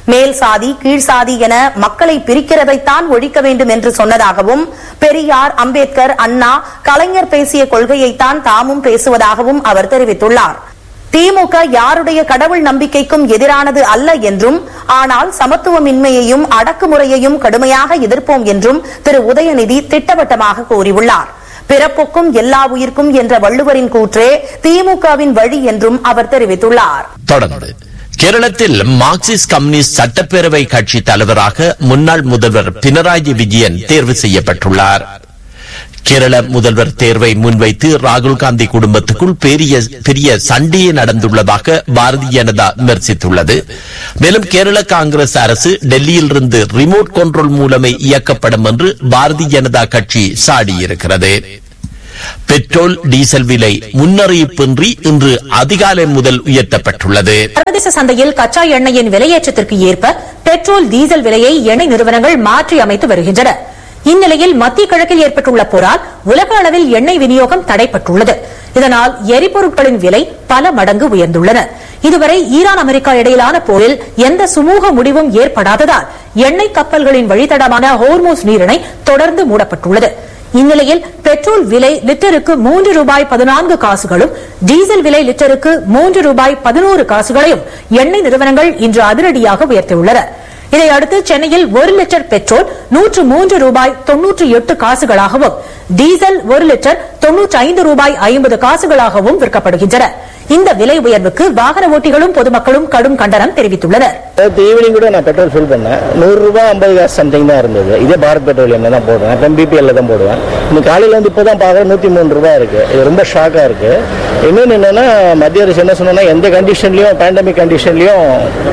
மேல் சாதி கீழ் சாதி என மக்களை பிரிக்கிறதைத்தான் ஒழிக்க வேண்டும் என்று சொன்னதாகவும் பெரியார் அம்பேத்கர் அண்ணா கலைஞர் பேசிய கொள்கையைத்தான் தாமும் பேசுவதாகவும் அவர் தெரிவித்துள்ளார் திமுக யாருடைய கடவுள் நம்பிக்கைக்கும் எதிரானது அல்ல என்றும் ஆனால் சமத்துவமின்மையையும் அடக்குமுறையையும் கடுமையாக எதிர்ப்போம் என்றும் திரு உதயநிதி திட்டவட்டமாக கூறியுள்ளார் பிறப்புக்கும் எல்லா உயிர்க்கும் என்ற வள்ளுவரின் கூற்றே திமுகவின் வழி என்றும் அவர் தெரிவித்துள்ளார் தொடர்ந்து கேரளத்தில் மார்க்சிஸ்ட் கம்யூனிஸ்ட் சட்டப்பேரவை கட்சி தலைவராக முன்னாள் முதல்வர் பினராயி விஜயன் தேர்வு செய்யப்பட்டுள்ளார் கேரள முதல்வர் தேர்வை முன்வைத்து ராகுல் காந்தி குடும்பத்துக்குள் பெரிய பெரிய சண்டையே நடந்துள்ளதாக பாரதிய ஜனதா விமர்சித்துள்ளது மேலும் கேரள காங்கிரஸ் அரசு டெல்லியிலிருந்து ரிமோட் கண்ட்ரோல் மூலமே இயக்கப்படும் என்று பாரதிய ஜனதா கட்சி சாடியிருக்கிறது பெட்ரோல் டீசல் விலை முன்னறிவிப்பின்றி இன்று அதிகாலை முதல் உயர்த்தப்பட்டுள்ளது சர்வதேச சந்தையில் கச்சா எண்ணெயின் விலையேற்றத்திற்கு ஏற்ப பெட்ரோல் டீசல் விலையை எண்ணெய் நிறுவனங்கள் மாற்றி அமைத்து வருகின்றன இந்நிலையில் மத்திய கிழக்கில் ஏற்பட்டுள்ள போரால் உலக அளவில் எண்ணெய் விநியோகம் தடைப்பட்டுள்ளது இதனால் எரிபொருட்களின் விலை பல மடங்கு உயர்ந்துள்ளன இதுவரை ஈரான் அமெரிக்கா இடையிலான போரில் எந்த சுமூக முடிவும் ஏற்படாததால் எண்ணெய் கப்பல்களின் வழித்தடமான ஹோர்மோஸ் நீரிணை தொடர்ந்து மூடப்பட்டுள்ளது இந்நிலையில் பெட்ரோல் விலை லிட்டருக்கு மூன்று ரூபாய் பதினான்கு காசுகளும் டீசல் விலை லிட்டருக்கு மூன்று ரூபாய் பதினோரு காசுகளையும் எண்ணெய் நிறுவனங்கள் இன்று அதிரடியாக உயர்த்தியுள்ளன இதையடுத்து சென்னையில் ஒரு லிட்டர் பெட்ரோல் நூற்று மூன்று ரூபாய் தொன்னூற்றி எட்டு காசுகளாகவும் டீசல் ஒரு லிட்டர் தொன்னூற்றி ஐந்து ரூபாய் ஐம்பது காசுகளாகவும் விற்கப்படுகின்றன இந்த விலை உயர்வுக்கு வாகன ஓட்டிகளும் பொதுமக்களும் கடும் கண்டனம் தெரிவித்துள்ளனர் நேற்று ஈவினிங் கூட நான் பெட்ரோல் ஃபில் பண்ணேன் நூறு ரூபாய் ஐம்பது காசு சம்திங் தான் இருந்தது இதே பாரத் பெட்ரோலியம் தான் போடுவேன் இப்போ பிபிஎல்ல தான் போடுவேன் இன்னைக்கு காலையில வந்து இப்போ தான் பார்க்குறேன் நூற்றி மூணு ரூபாய் இருக்கு இது ரொம்ப ஷாக்காக இருக்கு இன்னொன்று என்னன்னா மத்திய அரசு என்ன சொன்னா எந்த கண்டிஷன்லையும் பேண்டமிக் கண்டிஷன்லையும்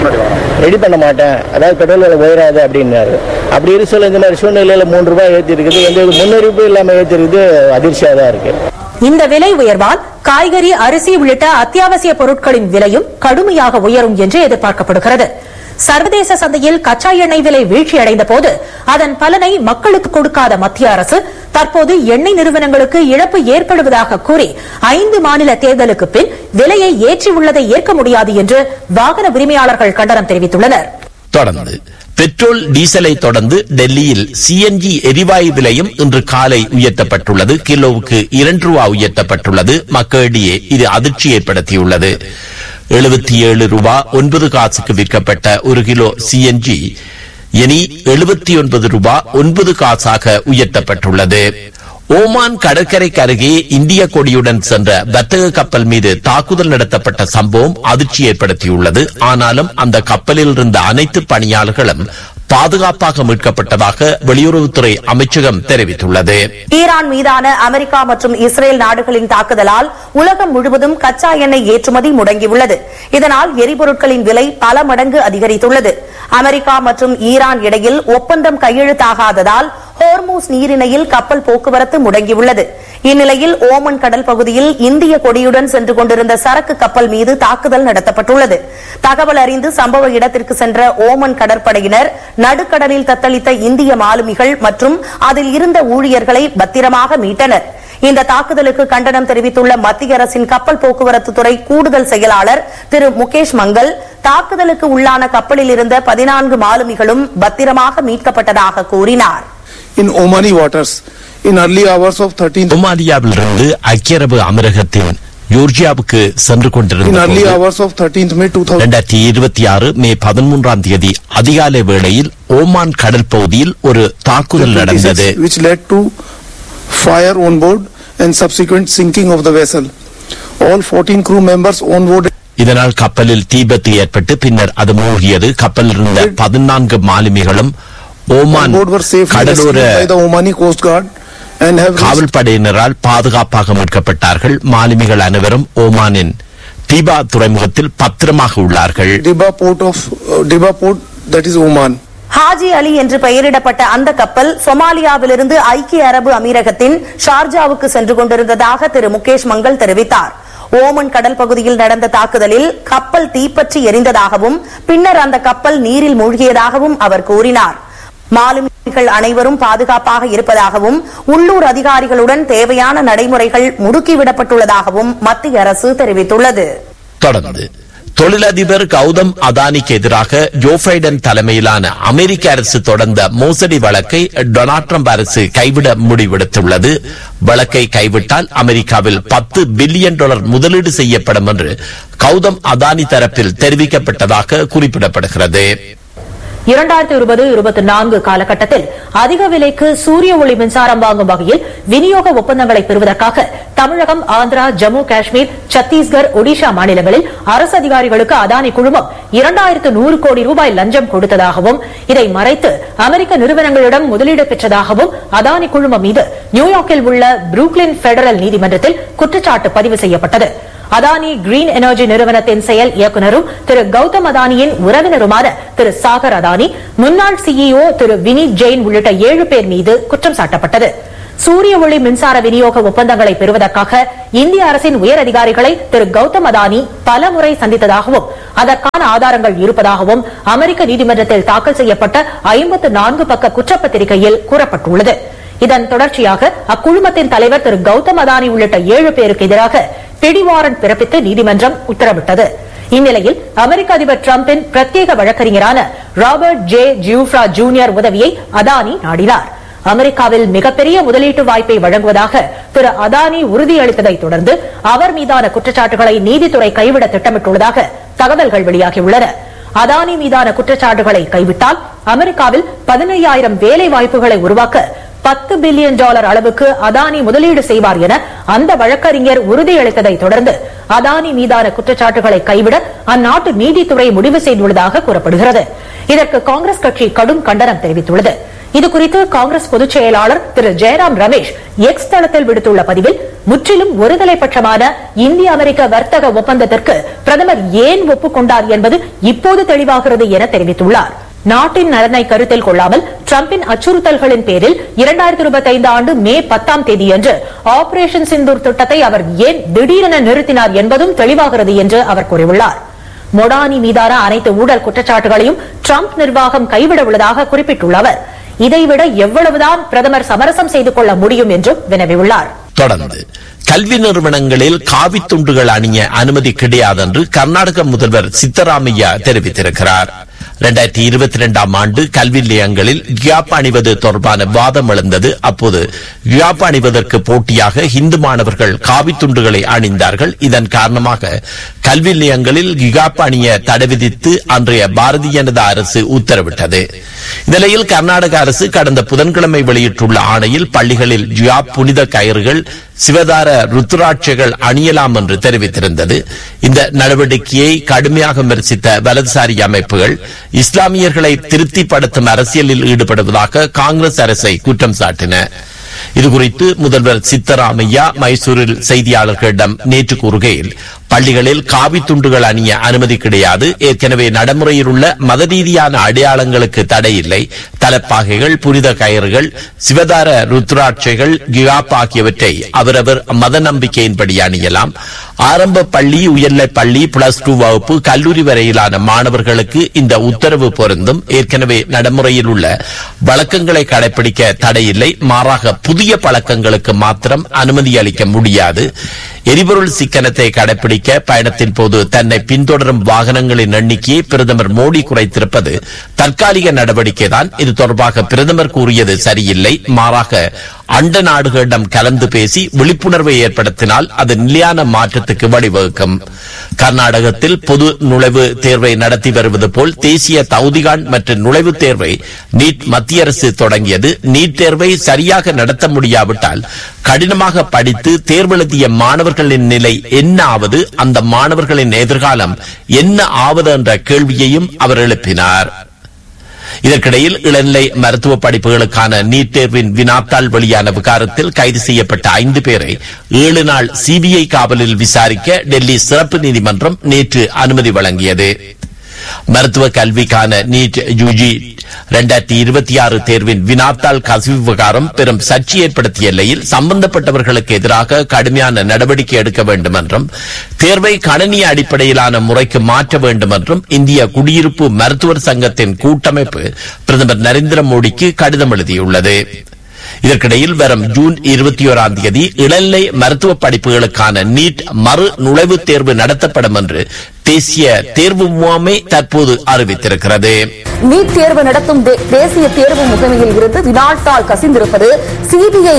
ரெடி பண்ண மாட்டேன் அதாவது பெட்ரோல் விலை உயராது அப்படின்னாரு அப்படி இரு சொல்ல இந்த மாதிரி சூழ்நிலையில் மூணு ரூபாய் ஏற்றி இருக்குது எந்த ஒரு முன்னறிவிப்பு இல்லாமல் ஏற்றி இருக்குது அதிர்ச்சியாக தான் இருக்கு இந்த விலை உயர்வால் காய்கறி அரிசி உள்ளிட்ட அத்தியாவசிய பொருட்களின் விலையும் கடுமையாக உயரும் என்று எதிர்பார்க்கப்படுகிறது சர்வதேச சந்தையில் கச்சா எண்ணெய் விலை வீழ்ச்சியடைந்த போது அதன் பலனை மக்களுக்கு கொடுக்காத மத்திய அரசு தற்போது எண்ணெய் நிறுவனங்களுக்கு இழப்பு ஏற்படுவதாக கூறி ஐந்து மாநில தேர்தலுக்கு பின் விலையை ஏற்றியுள்ளதை ஏற்க முடியாது என்று வாகன உரிமையாளர்கள் கண்டனம் தெரிவித்துள்ளனர் தொடர்ந்து பெட்ரோல் டீசலை தொடர்ந்து டெல்லியில் சிஎன்ஜி எரிவாயு விலையும் இன்று காலை உயர்த்தப்பட்டுள்ளது கிலோவுக்கு இரண்டு ரூபா உயர்த்தப்பட்டுள்ளது மக்களிடையே இது அதிர்ச்சி ஏற்படுத்தியுள்ளது எழுபத்தி ஏழு ரூபா ஒன்பது காசுக்கு விற்கப்பட்ட ஒரு கிலோ சிஎன்ஜி இனி எழுபத்தி ஒன்பது ரூபா ஒன்பது காசாக உயர்த்தப்பட்டுள்ளது ஓமான் கடற்கரைக்கு அருகே இந்திய கொடியுடன் சென்ற வர்த்தக கப்பல் மீது தாக்குதல் நடத்தப்பட்ட சம்பவம் அதிர்ச்சி ஏற்படுத்தியுள்ளது ஆனாலும் அந்த கப்பலில் இருந்த அனைத்து பணியாளர்களும் பாதுகாப்பாக மீட்கப்பட்டதாக வெளியுறவுத்துறை அமைச்சகம் தெரிவித்துள்ளது ஈரான் மீதான அமெரிக்கா மற்றும் இஸ்ரேல் நாடுகளின் தாக்குதலால் உலகம் முழுவதும் கச்சா எண்ணெய் ஏற்றுமதி முடங்கியுள்ளது இதனால் எரிபொருட்களின் விலை பல மடங்கு அதிகரித்துள்ளது அமெரிக்கா மற்றும் ஈரான் இடையில் ஒப்பந்தம் கையெழுத்தாகாததால் ஹோர்மூஸ் நீரிணையில் கப்பல் போக்குவரத்து முடங்கியுள்ளது இந்நிலையில் ஓமன் கடல் பகுதியில் இந்திய கொடியுடன் சென்று கொண்டிருந்த சரக்கு கப்பல் மீது தாக்குதல் நடத்தப்பட்டுள்ளது தகவல் அறிந்து சம்பவ இடத்திற்கு சென்ற ஓமன் கடற்படையினர் நடுக்கடலில் தத்தளித்த இந்திய மாலுமிகள் மற்றும் அதில் இருந்த ஊழியர்களை பத்திரமாக மீட்டனர் இந்த தாக்குதலுக்கு கண்டனம் தெரிவித்துள்ள மத்திய அரசின் கப்பல் போக்குவரத்து துறை கூடுதல் செயலாளர் திரு முகேஷ் மங்கல் தாக்குதலுக்கு உள்ளான கப்பலில் இருந்த பதினான்கு மாலுமிகளும் பத்திரமாக மீட்கப்பட்டதாக கூறினார் in Omani waters in early hours of 13th ஒமானியாவிலிருந்து ஐக்கிய அரபு அமீரகத்தின் ஜோர்ஜியாவுக்கு சென்று in கொண்டிருந்த early போது hours of 13th May 2000 இரண்டாயிரத்தி இருபத்தி ஆறு மே பதிமூன்றாம் தேதி அதிகாலை வேளையில் ஓமான் கடல் பகுதியில் ஒரு தாக்குதல் நடந்தது which led to fire on board and subsequent sinking of the vessel. All 14 crew members on board இதனால் கப்பலில் தீபத்து ஏற்பட்டு பின்னர் அது மூழ்கியது கப்பலில் இருந்த பதினான்கு மாலுமிகளும் ஓமான் board were safely கடலோர rescued by the Omani Coast Guard and have காவல் படையினரால் பாதுகாப்பாக மீட்கப்பட்டார்கள் மாலுமிகள் அனைவரும் ஓமானின் தீபா துறைமுகத்தில் பத்திரமாக உள்ளார்கள் Diba port of uh, Diba port that is Oman. Haji அலி என்று பெயரிடப்பட்ட அந்த கப்பல் சொமாலியாவிலிருந்து ஐக்கிய அரபு அமீரகத்தின் ஷார்ஜாவுக்கு சென்று கொண்டிருந்ததாக திரு முகேஷ் மங்கல் தெரிவித்தார் ஓமன் கடல் பகுதியில் நடந்த தாக்குதலில் கப்பல் தீப்பற்றி எரிந்ததாகவும் பின்னர் அந்த கப்பல் நீரில் மூழ்கியதாகவும் அவர் கூறினார் மாலுமிகள் அனைவரும் பாதுகாப்பாக இருப்பதாகவும் உள்ளூர் அதிகாரிகளுடன் தேவையான நடைமுறைகள் முடுக்கிவிடப்பட்டுள்ளதாகவும் மத்திய அரசு தெரிவித்துள்ளது தொடர்ந்து தொழிலதிபர் கௌதம் அதானிக்கு எதிராக ஜோ பைடன் தலைமையிலான அமெரிக்க அரசு தொடர்ந்த மோசடி வழக்கை டொனால்ட் ட்ரம்ப் அரசு கைவிட முடிவெடுத்துள்ளது வழக்கை கைவிட்டால் அமெரிக்காவில் பத்து பில்லியன் டாலர் முதலீடு செய்யப்படும் என்று கௌதம் அதானி தரப்பில் தெரிவிக்கப்பட்டதாக குறிப்பிடப்படுகிறது இரண்டாயிரத்தி இருபது இருபத்தி நான்கு காலகட்டத்தில் அதிக விலைக்கு சூரிய ஒளி மின்சாரம் வாங்கும் வகையில் விநியோக ஒப்பந்தங்களை பெறுவதற்காக தமிழகம் ஆந்திரா ஜம்மு காஷ்மீர் சத்தீஸ்கர் ஒடிஷா மாநிலங்களில் அரசு அதிகாரிகளுக்கு அதானி குழுமம் இரண்டாயிரத்து நூறு கோடி ரூபாய் லஞ்சம் கொடுத்ததாகவும் இதை மறைத்து அமெரிக்க நிறுவனங்களிடம் முதலீடு பெற்றதாகவும் அதானி குழுமம் மீது நியூயார்க்கில் உள்ள புரூக்லின் பெடரல் நீதிமன்றத்தில் குற்றச்சாட்டு பதிவு செய்யப்பட்டது அதானி கிரீன் எனர்ஜி நிறுவனத்தின் செயல் இயக்குநரும் திரு கௌதம் அதானியின் உறவினருமான திரு சாகர் அதானி முன்னாள் சிஇஓ திரு வினீத் ஜெயின் உள்ளிட்ட ஏழு பேர் மீது குற்றம் சாட்டப்பட்டது சூரிய ஒளி மின்சார விநியோக ஒப்பந்தங்களை பெறுவதற்காக இந்திய அரசின் உயர் அதிகாரிகளை திரு கௌதம் அதானி பல முறை சந்தித்ததாகவும் அதற்கான ஆதாரங்கள் இருப்பதாகவும் அமெரிக்க நீதிமன்றத்தில் தாக்கல் செய்யப்பட்ட ஐம்பத்து நான்கு பக்க குற்றப்பத்திரிகையில் கூறப்பட்டுள்ளது இதன் தொடர்ச்சியாக அக்குழுமத்தின் தலைவர் திரு கௌதம் அதானி உள்ளிட்ட ஏழு பேருக்கு எதிராக பிடி வாரண்ட் பிறப்பித்து நீதிமன்றம் உத்தரவிட்டது இந்நிலையில் அமெரிக்க அதிபர் டிரம்பின் பிரத்யேக வழக்கறிஞரான ராபர்ட் ஜே ஜியூஃப்ரா ஜூனியர் உதவியை அதானி நாடினார் அமெரிக்காவில் மிகப்பெரிய முதலீட்டு வாய்ப்பை வழங்குவதாக திரு அதானி உறுதியளித்ததை தொடர்ந்து அவர் மீதான குற்றச்சாட்டுகளை நீதித்துறை கைவிட திட்டமிட்டுள்ளதாக தகவல்கள் வெளியாகியுள்ளன அதானி மீதான குற்றச்சாட்டுகளை கைவிட்டால் அமெரிக்காவில் பதினையாயிரம் வேலை வாய்ப்புகளை உருவாக்க பத்து பில்லியன் டாலர் அளவுக்கு அதானி முதலீடு செய்வார் என அந்த வழக்கறிஞர் உறுதியளித்ததை தொடர்ந்து அதானி மீதான குற்றச்சாட்டுகளை கைவிட அந்நாட்டு நீதித்துறை முடிவு செய்துள்ளதாக கூறப்படுகிறது இதற்கு காங்கிரஸ் கட்சி கடும் கண்டனம் தெரிவித்துள்ளது இதுகுறித்து காங்கிரஸ் பொதுச் செயலாளர் திரு ஜெயராம் ரமேஷ் எக்ஸ் தளத்தில் விடுத்துள்ள பதிவில் முற்றிலும் ஒருதலைபட்சமான இந்திய அமெரிக்க வர்த்தக ஒப்பந்தத்திற்கு பிரதமர் ஏன் ஒப்புக்கொண்டார் என்பது இப்போது தெளிவாகிறது என தெரிவித்துள்ளார் நாட்டின் நலனை கருத்தில் கொள்ளாமல் டிரம்பின் அச்சுறுத்தல்களின் பேரில் இரண்டாயிரத்தி இருபத்தி ஐந்து ஆண்டு மே பத்தாம் தேதியன்று ஆபரேஷன் சிந்தூர் திட்டத்தை அவர் ஏன் திடீரென நிறுத்தினார் என்பதும் தெளிவாகிறது என்று அவர் கூறியுள்ளார் மொடானி மீதான அனைத்து ஊழல் குற்றச்சாட்டுகளையும் டிரம்ப் நிர்வாகம் கைவிட உள்ளதாக குறிப்பிட்டுள்ள அவர் இதைவிட எவ்வளவுதான் பிரதமர் சமரசம் செய்து கொள்ள முடியும் என்றும் வினவியுள்ளார் தொடர்ந்து கல்வி நிறுவனங்களில் காவி துண்டுகள் அணிய அனுமதி கிடையாது என்று கர்நாடக முதல்வர் சித்தராமையா தெரிவித்திருக்கிறார் இரண்டாயிரத்தி இருபத்தி இரண்டாம் ஆண்டு கல்வி நிலையங்களில் கியாப் அணிவது தொடர்பான வாதம் எழுந்தது அப்போது கியாப் அணிவதற்கு போட்டியாக இந்து மாணவர்கள் காவி துண்டுகளை அணிந்தார்கள் இதன் காரணமாக கல்வி நிலையங்களில் கியாப் அணிய தடை விதித்து அன்றைய பாரதிய ஜனதா அரசு உத்தரவிட்டது இந்நிலையில் கர்நாடக அரசு கடந்த புதன்கிழமை வெளியிட்டுள்ள ஆணையில் பள்ளிகளில் ஜியாப் புனித கயிறுகள் சிவதார ருத்ராட்சைகள் அணியலாம் என்று தெரிவித்திருந்தது இந்த நடவடிக்கையை கடுமையாக விமர்சித்த வலதுசாரி அமைப்புகள் இஸ்லாமியர்களை திருப்திப்படுத்தும் அரசியலில் ஈடுபடுவதாக காங்கிரஸ் அரசை குற்றம் சாட்டின இதுகுறித்து முதல்வர் சித்தராமையா மைசூரில் செய்தியாளர்களிடம் நேற்று கூறுகையில் பள்ளிகளில் காவி துண்டுகள் அணிய அனுமதி கிடையாது ஏற்கனவே நடைமுறையில் உள்ள மத ரீதியான அடையாளங்களுக்கு தடை இல்லை தலப்பாகைகள் புனித கயிறுகள் சிவதார ருத்ராட்சைகள் கியாப் ஆகியவற்றை அவரவர் மத நம்பிக்கையின்படி அணியலாம் ஆரம்ப பள்ளி உயர்நிலை பள்ளி பிளஸ் டூ வகுப்பு கல்லூரி வரையிலான மாணவர்களுக்கு இந்த உத்தரவு பொருந்தும் ஏற்கனவே நடைமுறையில் உள்ள வழக்கங்களை கடைபிடிக்க தடையில்லை மாறாக புதிய பழக்கங்களுக்கு மாத்திரம் அனுமதி அளிக்க முடியாது எரிபொருள் சிக்கனத்தை கடைபிடிக்க பயணத்தின் போது தன்னை பின்தொடரும் வாகனங்களின் எண்ணிக்கையை பிரதமர் மோடி குறைத்திருப்பது தற்காலிக நடவடிக்கைதான் இது தொடர்பாக பிரதமர் கூறியது சரியில்லை மாறாக அண்ட நாடுகளிடம் கலந்து பேசி விழிப்புணர்வை ஏற்படுத்தினால் அது நிலையான மாற்றத்துக்கு வழிவகுக்கும் கர்நாடகத்தில் பொது நுழைவு தேர்வை நடத்தி வருவது போல் தேசிய தகுதிகான் மற்றும் நுழைவுத் தேர்வை நீட் மத்திய அரசு தொடங்கியது நீட் தேர்வை சரியாக நடத்த முடியாவிட்டால் கடினமாக படித்து தேர்வெழுதிய மாணவர்களின் நிலை என்ன ஆவது அந்த மாணவர்களின் எதிர்காலம் என்ன ஆவது என்ற கேள்வியையும் அவர் எழுப்பினார் இதற்கிடையில் இளநிலை மருத்துவ படிப்புகளுக்கான நீட் தேர்வின் வினாத்தாள் வெளியான விகாரத்தில் கைது செய்யப்பட்ட ஐந்து பேரை ஏழு நாள் சிபிஐ காவலில் விசாரிக்க டெல்லி சிறப்பு நீதிமன்றம் நேற்று அனுமதி வழங்கியது மருத்துவ கல்விக்கான நீட் யூஜி இரண்டாயிரத்தி இருபத்தி ஆறு தேர்வின் வினாத்தாள் கசிவு விவகாரம் பெரும் சர்ச்சை ஏற்படுத்திய நிலையில் சம்பந்தப்பட்டவர்களுக்கு எதிராக கடுமையான நடவடிக்கை எடுக்க வேண்டும் என்றும் தேர்வை கணனிய அடிப்படையிலான முறைக்கு மாற்ற வேண்டும் என்றும் இந்திய குடியிருப்பு மருத்துவர் சங்கத்தின் கூட்டமைப்பு பிரதமர் நரேந்திர மோடிக்கு கடிதம் எழுதியுள்ளது இதற்கிடையில் வரும் ஜூன் இருபத்தி ஓராம் தேதி இளநிலை மருத்துவ படிப்புகளுக்கான நீட் மறு நுழைவுத் தேர்வு நடத்தப்படும் என்று தேசிய தேர்வு முகாமை தற்போது அறிவித்திருக்கிறது நீட் தேர்வு நடத்தும் தே- தேசிய தேர்வு முகமையில் இருந்து வினாட்டால் கசிந்திருப்பது சிபிஐ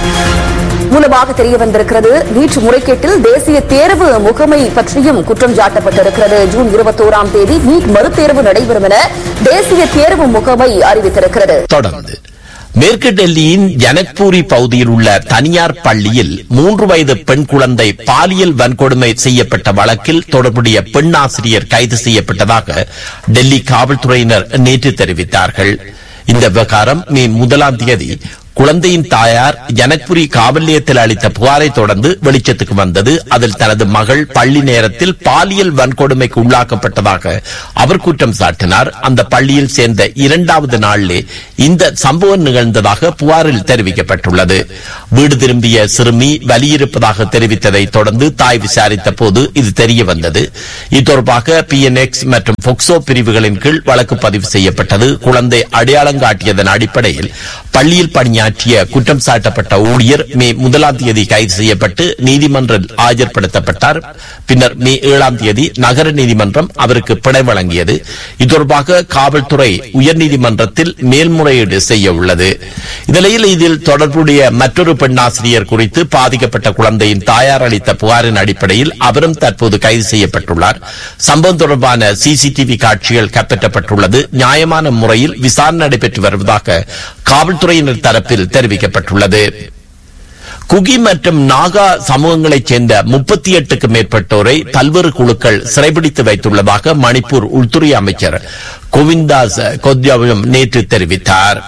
மூலமாக தெரிய வந்திருக்கிறது நீட் முறைகேட்டில் தேசிய தேர்வு முகமை பற்றியும் குற்றம் சாட்டப்பட்டிருக்கிறது ஜூன் இருபத்தோராம் தேதி நீட் மறுதேர்வு நடைபெறும் என தேசிய தேர்வு முகமை அறிவித்திருக்கிறது தொடர்ந்து மேற்கு டெல்லியின் ஜனக்பூரி பகுதியில் உள்ள தனியார் பள்ளியில் மூன்று வயது பெண் குழந்தை பாலியல் வன்கொடுமை செய்யப்பட்ட வழக்கில் தொடர்புடைய பெண் ஆசிரியர் கைது செய்யப்பட்டதாக டெல்லி காவல்துறையினர் நேற்று தெரிவித்தார்கள் இந்த விவகாரம் மே முதலாம் தேதி குழந்தையின் தாயார் ஜனக்புரி காவல் நிலையத்தில் அளித்த புகாரை தொடர்ந்து வெளிச்சத்துக்கு வந்தது அதில் தனது மகள் பள்ளி நேரத்தில் பாலியல் வன்கொடுமைக்கு உள்ளாக்கப்பட்டதாக அவர் குற்றம் சாட்டினார் அந்த பள்ளியில் சேர்ந்த இரண்டாவது நாளிலே இந்த சம்பவம் நிகழ்ந்ததாக புகாரில் தெரிவிக்கப்பட்டுள்ளது வீடு திரும்பிய சிறுமி வலியிருப்பதாக தெரிவித்ததை தொடர்ந்து தாய் விசாரித்த போது இது தெரிய வந்தது இது தொடர்பாக பிஎன்எக்ஸ் மற்றும் போக்சோ பிரிவுகளின் கீழ் வழக்கு பதிவு செய்யப்பட்டது குழந்தை அடையாளம் காட்டியதன் அடிப்படையில் பள்ளியில் பணியாற்றிய குற்றம் சாட்டப்பட்ட ஊழியர் மே முதலாம் தேதி கைது செய்யப்பட்டு நீதிமன்றில் ஆஜர்படுத்தப்பட்டார் பின்னர் மே ஏழாம் தேதி நகர நீதிமன்றம் அவருக்கு பிணை வழங்கியது இது தொடர்பாக காவல்துறை உயர்நீதிமன்றத்தில் மேல்முறையீடு செய்ய உள்ளது இந்நிலையில் இதில் தொடர்புடைய மற்றொரு பெண்ணாசிரியர் குறித்து பாதிக்கப்பட்ட குழந்தையின் தாயார் அளித்த புகாரின் அடிப்படையில் அவரும் தற்போது கைது செய்யப்பட்டுள்ளார் சம்பவம் தொடர்பான சிசிடிவி காட்சிகள் கைப்பற்றப்பட்டுள்ளது நியாயமான முறையில் விசாரணை நடைபெற்று வருவதாக காவல்துறையினர் தரப்பில் தெரிவிக்கப்பட்டுள்ளது குகி மற்றும் நாகா சமூகங்களைச் சேர்ந்த முப்பத்தி எட்டுக்கு மேற்பட்டோரை பல்வேறு குழுக்கள் சிறைபிடித்து வைத்துள்ளதாக மணிப்பூர் உள்துறை அமைச்சர் கோவிந்தாஸ் கொத்யாவிடம் நேற்று தெரிவித்தார்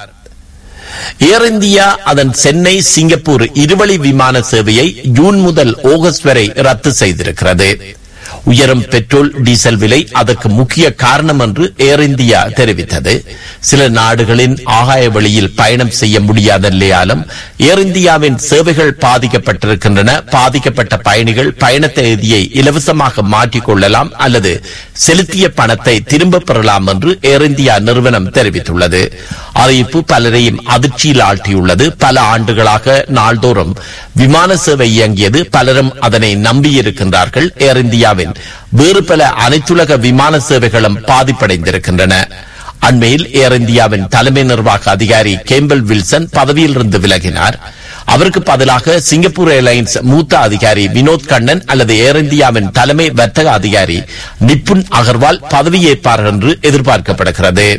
ஏர் இந்தியா அதன் சென்னை சிங்கப்பூர் இருவழி விமான சேவையை ஜூன் முதல் ஆகஸ்ட் வரை ரத்து செய்திருக்கிறது உயரும் பெட்ரோல் டீசல் விலை அதற்கு முக்கிய காரணம் என்று ஏர் இந்தியா தெரிவித்தது சில நாடுகளின் ஆகாய வழியில் பயணம் செய்ய முடியாத நிலையாலும் ஏர் இந்தியாவின் சேவைகள் பாதிக்கப்பட்டிருக்கின்றன பாதிக்கப்பட்ட பயணிகள் பயண தேதியை இலவசமாக மாற்றிக் கொள்ளலாம் அல்லது செலுத்திய பணத்தை திரும்பப் பெறலாம் என்று ஏர் இந்தியா நிறுவனம் தெரிவித்துள்ளது அறிவிப்பு பலரையும் அதிர்ச்சியில் ஆழ்த்தியுள்ளது பல ஆண்டுகளாக நாள்தோறும் விமான சேவை இயங்கியது பலரும் அதனை நம்பியிருக்கின்றார்கள் ஏர் இந்தியாவின் வேறு பல அனைத்துலக விமான சேவைகளும் பாதிப்படைந்திருக்கின்றன அண்மையில் ஏர் இந்தியாவின் தலைமை நிர்வாக அதிகாரி கேம்பல் வில்சன் பதவியிலிருந்து விலகினார் அவருக்கு பதிலாக சிங்கப்பூர் ஏர்லைன்ஸ் மூத்த அதிகாரி வினோத் கண்ணன் அல்லது ஏர் இந்தியாவின் தலைமை வர்த்தக அதிகாரி நிப்புன் அகர்வால் பதவியேற்பார் என்று எதிர்பார்க்கப்படுகிறது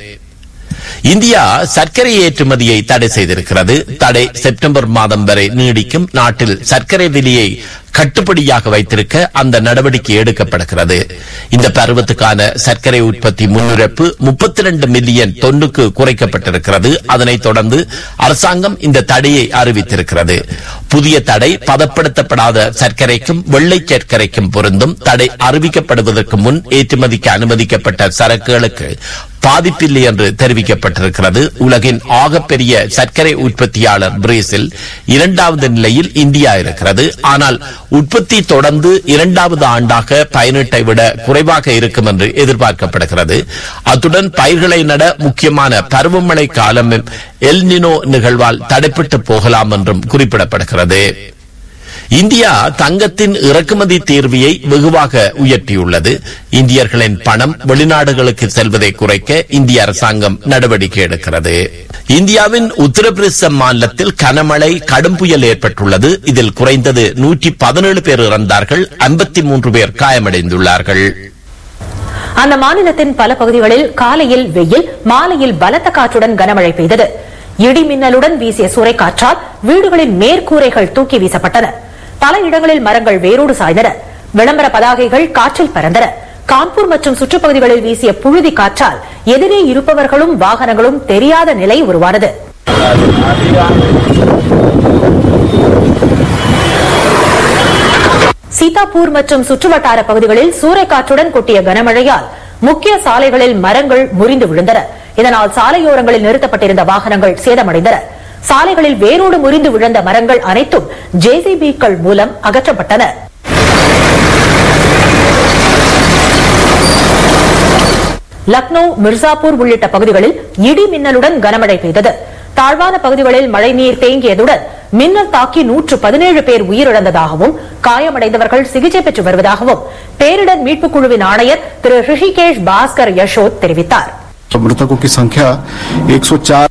இந்தியா சர்க்கரை ஏற்றுமதியை தடை செய்திருக்கிறது தடை செப்டம்பர் மாதம் வரை நீடிக்கும் நாட்டில் சர்க்கரை விலையை கட்டுப்படியாக வைத்திருக்க அந்த நடவடிக்கை எடுக்கப்படுகிறது இந்த பருவத்துக்கான சர்க்கரை உற்பத்தி முன்னுரைப்பு முப்பத்தி ரெண்டு மில்லியன் தொன்னுக்கு குறைக்கப்பட்டிருக்கிறது அதனைத் தொடர்ந்து அரசாங்கம் இந்த தடையை அறிவித்திருக்கிறது புதிய தடை பதப்படுத்தப்படாத சர்க்கரைக்கும் வெள்ளை சர்க்கரைக்கும் பொருந்தும் தடை அறிவிக்கப்படுவதற்கு முன் ஏற்றுமதிக்கு அனுமதிக்கப்பட்ட சரக்குகளுக்கு பாதிப்பில்லை என்று தெரிவிக்கப்பட்டிருக்கிறது உலகின் ஆகப்பெரிய சர்க்கரை உற்பத்தியாளர் பிரேசில் இரண்டாவது நிலையில் இந்தியா இருக்கிறது ஆனால் உற்பத்தி தொடர்ந்து இரண்டாவது ஆண்டாக பயனீட்டை விட குறைவாக இருக்கும் என்று எதிர்பார்க்கப்படுகிறது அத்துடன் பயிர்களை நட முக்கியமான பருவமழை காலம் எல்னினோ நிகழ்வால் தடைப்பட்டு போகலாம் என்றும் குறிப்பிடப்படுகிறது இந்தியா தங்கத்தின் இறக்குமதி தீர்வியை வெகுவாக உயர்த்தியுள்ளது இந்தியர்களின் பணம் வெளிநாடுகளுக்கு செல்வதை குறைக்க இந்திய அரசாங்கம் நடவடிக்கை எடுக்கிறது இந்தியாவின் உத்தரப்பிரதேச மாநிலத்தில் கனமழை கடும் புயல் ஏற்பட்டுள்ளது இதில் குறைந்தது நூற்றி பதினேழு பேர் இறந்தார்கள் ஐம்பத்தி மூன்று பேர் காயமடைந்துள்ளார்கள் அந்த மாநிலத்தின் பல பகுதிகளில் காலையில் வெயில் மாலையில் பலத்த காற்றுடன் கனமழை பெய்தது இடி மின்னலுடன் வீசிய சூறைக்காற்றால் வீடுகளின் மேற்கூரைகள் தூக்கி வீசப்பட்டன பல இடங்களில் மரங்கள் வேரோடு சாய்ந்தன விளம்பர பதாகைகள் காற்றில் பறந்தன கான்பூர் மற்றும் சுற்றுப்பகுதிகளில் வீசிய புழுதி காற்றால் எதிரே இருப்பவர்களும் வாகனங்களும் தெரியாத நிலை உருவானது சீதாப்பூர் மற்றும் சுற்றுவட்டார பகுதிகளில் சூறைக்காற்றுடன் கொட்டிய கனமழையால் முக்கிய சாலைகளில் மரங்கள் முறிந்து விழுந்தன இதனால் சாலையோரங்களில் நிறுத்தப்பட்டிருந்த வாகனங்கள் சேதமடைந்தன சாலைகளில் வேரோடு முறிந்து விழுந்த மரங்கள் அனைத்தும் ஜேசிபிக்கள் மூலம் அகற்றப்பட்டன லக்னோ மிர்சாப்பூர் உள்ளிட்ட பகுதிகளில் இடி மின்னலுடன் கனமழை பெய்தது தாழ்வான பகுதிகளில் மழைநீர் தேங்கியதுடன் மின்னல் தாக்கி நூற்று பதினேழு பேர் உயிரிழந்ததாகவும் காயமடைந்தவர்கள் சிகிச்சை பெற்று வருவதாகவும் பேரிடர் மீட்புக் குழுவின் ஆணையர் திரு ரிஷிகேஷ் பாஸ்கர் யசோத் தெரிவித்தார் मृतकों की संख्या 104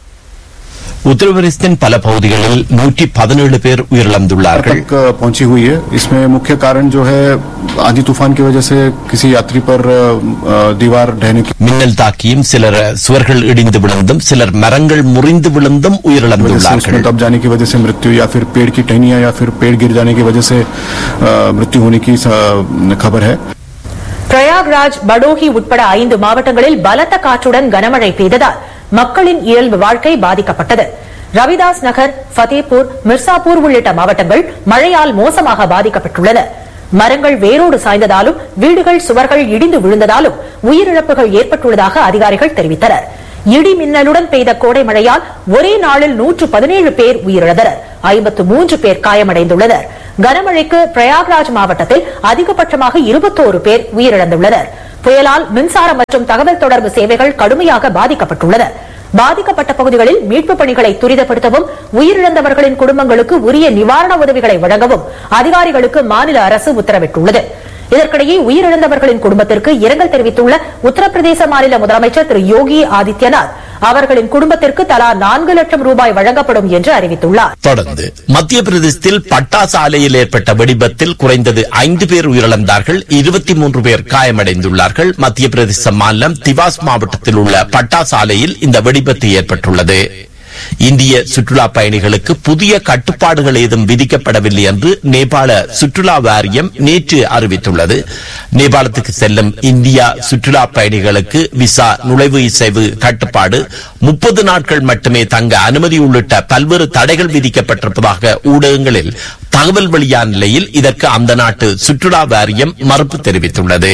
உத்தரப்பிரதேசத்தின் பல பகுதிகளில் நூற்றி பதினேழு பேர் உயிரிழந்துள்ளார்கள் तक पहुंची हुई है इसमें मुख्य कारण जो है आंधी तूफान की वजह से किसी यात्री पर अ, दीवार ढहने की மின்னல் தாக்கியும் சிலர் சுவர்கள் இடிந்து விழுந்தும் சிலர் மரங்கள் முறிந்து விழுந்தும் वजह से உயிரிழந்துள்ளார்கள் उसमें दब जाने की वजह से मृत्यु या फिर पेड़ की टहनियां या फिर पेड़ गिर जाने की वजह से अ, मृत्यु होने की स- खबर है பிரயாக்ராஜ் படோஹி உட்பட ஐந்து மாவட்டங்களில் பலத்த காற்றுடன் கனமழை பெய்ததால் மக்களின் இயல்பு வாழ்க்கை பாதிக்கப்பட்டது ரவிதாஸ் நகர் ஃபதேபூர் மிர்சாப்பூர் உள்ளிட்ட மாவட்டங்கள் மழையால் மோசமாக பாதிக்கப்பட்டுள்ளன மரங்கள் வேரோடு சாய்ந்ததாலும் வீடுகள் சுவர்கள் இடிந்து விழுந்ததாலும் உயிரிழப்புகள் ஏற்பட்டுள்ளதாக அதிகாரிகள் தெரிவித்தனர் இடி மின்னலுடன் பெய்த கோடை மழையால் ஒரே நாளில் நூற்று பதினேழு பேர் உயிரிழந்தனர் ஐம்பத்து மூன்று பேர் காயமடைந்துள்ளனர் கனமழைக்கு பிரயாக்ராஜ் மாவட்டத்தில் அதிகபட்சமாக இருபத்தோரு பேர் உயிரிழந்துள்ளனர் புயலால் மின்சாரம் மற்றும் தகவல் தொடர்பு சேவைகள் கடுமையாக பாதிக்கப்பட்டுள்ளன பாதிக்கப்பட்ட பகுதிகளில் மீட்புப் பணிகளை துரிதப்படுத்தவும் உயிரிழந்தவர்களின் குடும்பங்களுக்கு உரிய நிவாரண உதவிகளை வழங்கவும் அதிகாரிகளுக்கு மாநில அரசு உத்தரவிட்டுள்ளது இதற்கிடையே உயிரிழந்தவர்களின் குடும்பத்திற்கு இரங்கல் தெரிவித்துள்ள உத்தரப்பிரதேச மாநில முதலமைச்சர் திரு யோகி ஆதித்யநாத் அவர்களின் குடும்பத்திற்கு தலா நான்கு லட்சம் ரூபாய் வழங்கப்படும் என்று அறிவித்துள்ளார் தொடர்ந்து மத்திய பிரதேசத்தில் பட்டாசு ஆலையில் ஏற்பட்ட வெடிபத்தில் குறைந்தது ஐந்து பேர் உயிரிழந்தார்கள் இருபத்தி மூன்று பேர் காயமடைந்துள்ளார்கள் மத்திய பிரதேச மாநிலம் திவாஸ் மாவட்டத்தில் உள்ள பட்டாசு ஆலையில் இந்த வெடிபத்து ஏற்பட்டுள்ளது இந்திய சுற்றுலா பயணிகளுக்கு புதிய கட்டுப்பாடுகள் ஏதும் விதிக்கப்படவில்லை என்று நேபாள சுற்றுலா வாரியம் நேற்று அறிவித்துள்ளது நேபாளத்துக்கு செல்லும் இந்தியா சுற்றுலா பயணிகளுக்கு விசா நுழைவு இசைவு கட்டுப்பாடு முப்பது நாட்கள் மட்டுமே தங்க அனுமதி உள்ளிட்ட பல்வேறு தடைகள் விதிக்கப்பட்டிருப்பதாக ஊடகங்களில் தகவல் வெளியான நிலையில் இதற்கு அந்த நாட்டு சுற்றுலா வாரியம் மறுப்பு தெரிவித்துள்ளது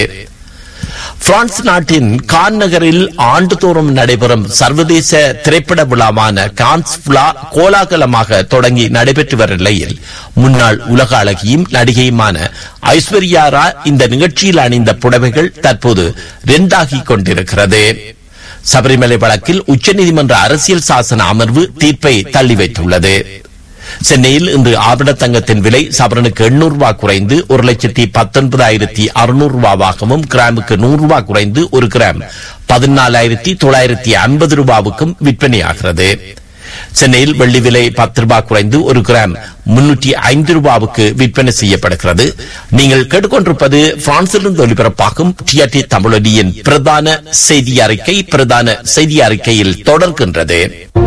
பிரான்ஸ் நாட்டின் கான் நகரில் ஆண்டுதோறும் நடைபெறும் சர்வதேச திரைப்பட விழாவான கான்ஸ் விழா கோலாகலமாக தொடங்கி நடைபெற்று வரும் நிலையில் முன்னாள் உலக அழகியும் நடிகையுமான ஐஸ்வர்யா ராய் இந்த நிகழ்ச்சியில் அணிந்த புடவைகள் தற்போது ரெண்டாகிக் கொண்டிருக்கிறது சபரிமலை வழக்கில் உச்சநீதிமன்ற அரசியல் சாசன அமர்வு தீர்ப்பை தள்ளி வைத்துள்ளது சென்னையில் இன்று ஆபண தங்கத்தின் விலை சவரனுக்கு எண்ணூறு ரூபாய் குறைந்து ஒரு லட்சத்தி பத்தொன்பதாயிரத்தி அறுநூறு ரூபாவாகவும் கிராமுக்கு நூறு ரூபாய் குறைந்து ஒரு கிராம் பதினாலாயிரத்தி தொள்ளாயிரத்தி ஐம்பது ரூபாவுக்கும் விற்பனையாகிறது சென்னையில் வெள்ளி விலை பத்து ரூபாய் குறைந்து ஒரு கிராம் முன்னூற்றி ஐந்து ரூபாவுக்கு விற்பனை செய்யப்படுகிறது நீங்கள் கேட்டுக்கொண்டிருப்பது பிரான்சிலிருந்து ஒலிபரப்பாகும் டிஆர்டி தமிழொலியின் பிரதான செய்தி அறிக்கை பிரதான செய்தி அறிக்கையில் தொடர்கின்றது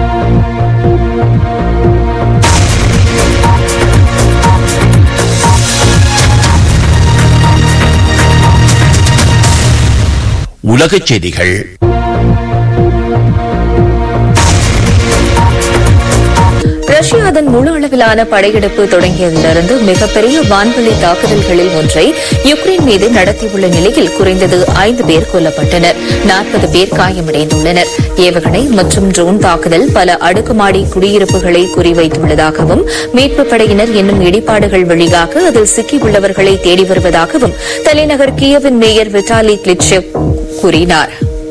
உலகச் செய்திகள் ரஷ்யா அதன் முழு அளவிலான படையெடுப்பு தொடங்கியதிலிருந்து மிகப்பெரிய வான்வெளி தாக்குதல்களில் ஒன்றை யுக்ரைன் மீது நடத்தியுள்ள நிலையில் குறைந்தது ஐந்து பேர் கொல்லப்பட்டனர் நாற்பது பேர் காயமடைந்துள்ளனர் ஏவுகணை மற்றும் ட்ரோன் தாக்குதல் பல அடுக்குமாடி குடியிருப்புகளை குறிவைத்துள்ளதாகவும் மீட்புப் படையினர் என்னும் இடிபாடுகள் வழியாக அதில் சிக்கியுள்ளவர்களை தேடி வருவதாகவும் தலைநகர் கியவின் மேயர் விட்டாலி கிளிட்செவ் கூறினார்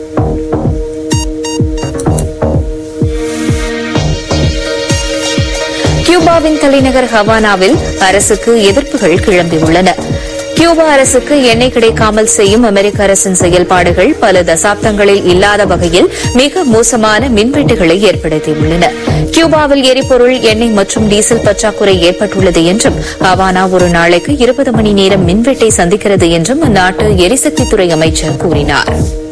கியூபாவின் தலைநகர் ஹவானாவில் அரசுக்கு எதிர்ப்புகள் கிளம்பியுள்ளன கியூபா அரசுக்கு எண்ணெய் கிடைக்காமல் செய்யும் அமெரிக்க அரசின் செயல்பாடுகள் பல தசாப்தங்களில் இல்லாத வகையில் மிக மோசமான மின்வெட்டுகளை ஏற்படுத்தியுள்ளன கியூபாவில் எரிபொருள் எண்ணெய் மற்றும் டீசல் பற்றாக்குறை ஏற்பட்டுள்ளது என்றும் ஹவானா ஒரு நாளைக்கு இருபது மணி நேரம் மின்வெட்டை சந்திக்கிறது என்றும் அந்நாட்டு எரிசக்தித்துறை அமைச்சர் கூறினார்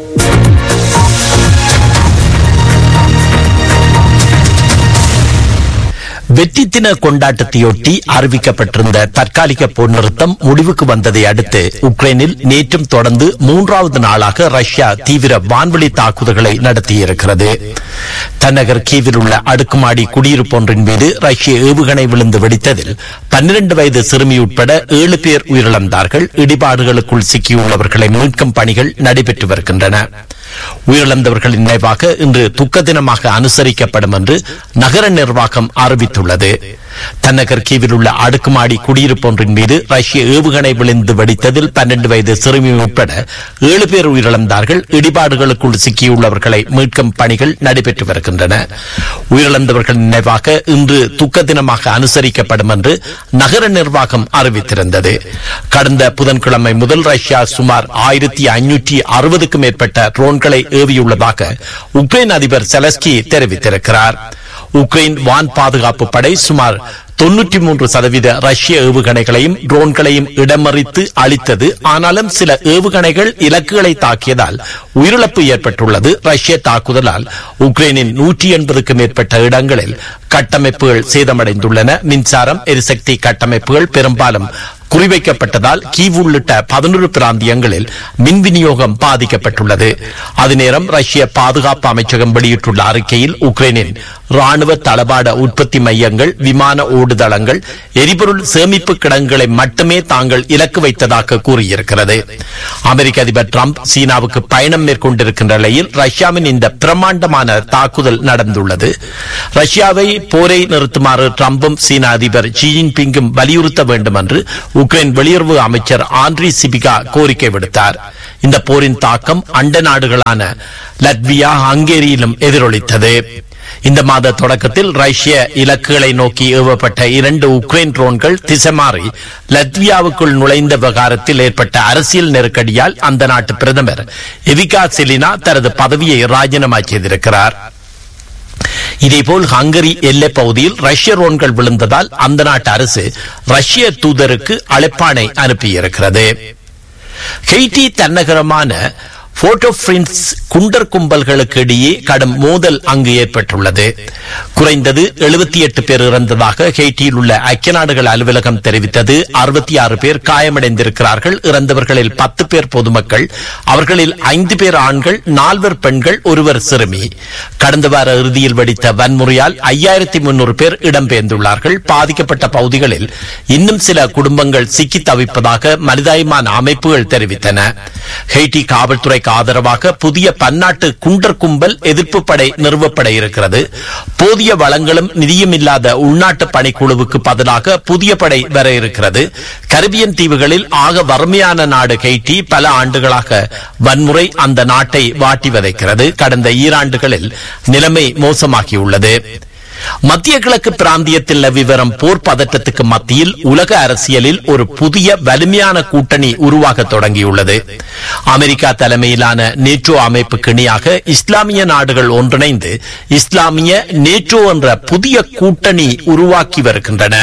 வெற்றி தின கொண்டாட்டத்தையொட்டி அறிவிக்கப்பட்டிருந்த தற்காலிக போர் நிறுத்தம் முடிவுக்கு வந்ததை அடுத்து உக்ரைனில் நேற்றும் தொடர்ந்து மூன்றாவது நாளாக ரஷ்யா தீவிர வான்வெளி தாக்குதல்களை நடத்தியிருக்கிறது தன்னகர் கீவில் உள்ள அடுக்குமாடி குடியிருப்பு ஒன்றின் மீது ரஷ்ய ஏவுகணை விழுந்து வெடித்ததில் பன்னிரண்டு வயது சிறுமி உட்பட ஏழு பேர் உயிரிழந்தார்கள் இடிபாடுகளுக்குள் சிக்கியுள்ளவர்களை மீட்கும் பணிகள் நடைபெற்று வருகின்றன உயிரிழந்தவர்களின் நினைவாக இன்று துக்க தினமாக அனுசரிக்கப்படும் என்று நகர நிர்வாகம் அறிவித்துள்ளது தன்னகர் கீவில் உள்ள அடுக்குமாடி குடியிருப்பு ஒன்றின் மீது ரஷ்ய ஏவுகணை விழுந்து வெடித்ததில் பன்னெண்டு வயது சிறுமி உட்பட ஏழு பேர் உயிரிழந்தார்கள் இடிபாடுகளுக்குள் சிக்கியுள்ளவர்களை மீட்கும் பணிகள் நடைபெற்று வருகின்றன உயிரிழந்தவர்கள் நினைவாக இன்று துக்க தினமாக அனுசரிக்கப்படும் என்று நகர நிர்வாகம் அறிவித்திருந்தது கடந்த புதன்கிழமை முதல் ரஷ்யா சுமார் ஆயிரத்தி ஐநூற்றி அறுபதுக்கும் மேற்பட்ட ட்ரோன்களை ஏவியுள்ளதாக உக்ரைன் அதிபர் செலஸ்கி தெரிவித்திருக்கிறார் உக்ரைன் வான் பாதுகாப்பு படை சுமார் தொன்னூற்றி மூன்று சதவீத ரஷ்ய ஏவுகணைகளையும் ட்ரோன்களையும் இடமறித்து அளித்தது ஆனாலும் சில ஏவுகணைகள் இலக்குகளை தாக்கியதால் உயிரிழப்பு ஏற்பட்டுள்ளது ரஷ்ய தாக்குதலால் உக்ரைனின் நூற்றி எண்பதுக்கும் மேற்பட்ட இடங்களில் கட்டமைப்புகள் சேதமடைந்துள்ளன மின்சாரம் எரிசக்தி கட்டமைப்புகள் பெரும்பாலும் குறிவைக்கப்பட்டதால் கீவ் உள்ளிட்ட பதினொரு பிராந்தியங்களில் மின் விநியோகம் பாதிக்கப்பட்டுள்ளது அதே நேரம் ரஷ்ய பாதுகாப்பு அமைச்சகம் வெளியிட்டுள்ள அறிக்கையில் உக்ரைனின் ராணுவ தளபாட உற்பத்தி மையங்கள் விமான ஓடுதளங்கள் எரிபொருள் சேமிப்பு கிடங்குகளை மட்டுமே தாங்கள் இலக்கு வைத்ததாக கூறியிருக்கிறது அமெரிக்க அதிபர் டிரம்ப் சீனாவுக்கு பயணம் மேற்கொண்டிருக்கின்ற நிலையில் ரஷ்யாவின் இந்த பிரம்மாண்டமான தாக்குதல் நடந்துள்ளது ரஷ்யாவை போரை நிறுத்துமாறு டிரம்பும் சீன அதிபர் ஜி ஜின்பிங்கும் வலியுறுத்த வேண்டும் என்று உக்ரைன் வெளியுறவு அமைச்சர் ஆண்ட்ரி சிபிகா கோரிக்கை விடுத்தார் இந்த போரின் தாக்கம் அண்ட நாடுகளான லட்வியா ஹங்கேரியிலும் எதிரொலித்தது இந்த மாத தொடக்கத்தில் ரஷ்ய இலக்குகளை நோக்கி ஏவப்பட்ட இரண்டு உக்ரைன் ட்ரோன்கள் திசை மாறி லத்வியாவுக்குள் நுழைந்த விவகாரத்தில் ஏற்பட்ட அரசியல் நெருக்கடியால் அந்த நாட்டு பிரதமர் எவிகா செலினா தனது பதவியை ராஜினாமா செய்திருக்கிறார் இதேபோல் ஹங்கரி எல்லைப் பகுதியில் ரஷ்ய ரோன்கள் விழுந்ததால் அந்த நாட்டு அரசு ரஷ்ய தூதருக்கு அழைப்பாணை அனுப்பியிருக்கிறது ஹெய்டி தன்னகரமான போட்டோ பிரின்ஸ் குண்டர் கும்பல்களுக்கு இடையே கடும் மோதல் அங்கு ஏற்பட்டுள்ளது குறைந்தது எழுபத்தி எட்டு பேர் இறந்ததாக ஹெய்டியில் உள்ள ஐக்கிய நாடுகள் அலுவலகம் தெரிவித்தது அறுபத்தி ஆறு பேர் காயமடைந்திருக்கிறார்கள் இறந்தவர்களில் பத்து பேர் பொதுமக்கள் அவர்களில் ஐந்து பேர் ஆண்கள் நால்வர் பெண்கள் ஒருவர் சிறுமி கடந்த வார இறுதியில் வெடித்த வன்முறையால் ஐயாயிரத்தி முன்னூறு பேர் இடம்பெயர்ந்துள்ளார்கள் பாதிக்கப்பட்ட பகுதிகளில் இன்னும் சில குடும்பங்கள் சிக்கி தவிப்பதாக மனிதாயமான அமைப்புகள் தெரிவித்தன ஹெய்டி காவல்துறைக்கு ஆதரவாக புதிய பன்னாட்டு குண்டர் கும்பல் எதிர்ப்பு படை நிறுவப்பட இருக்கிறது போதிய வளங்களும் நிதியும் இல்லாத உள்நாட்டு பணிக்குழுவுக்கு பதிலாக புதிய படை வர இருக்கிறது கரிபியன் தீவுகளில் ஆக வறுமையான நாடு ஹெய்டி பல ஆண்டுகளாக வன்முறை அந்த நாட்டை வாட்டி வதைக்கிறது கடந்த ஈராண்டுகளில் நிலைமை மோசமாகியுள்ளது மத்திய கிழக்கு பிராந்தியத்தில் நிலவி வரும் போர் பதற்றத்துக்கு மத்தியில் உலக அரசியலில் ஒரு புதிய வலிமையான கூட்டணி உருவாக தொடங்கியுள்ளது அமெரிக்கா தலைமையிலான நேட்டோ அமைப்புக்கு இணையாக இஸ்லாமிய நாடுகள் ஒன்றிணைந்து இஸ்லாமிய நேட்டோ என்ற புதிய கூட்டணி உருவாக்கி வருகின்றன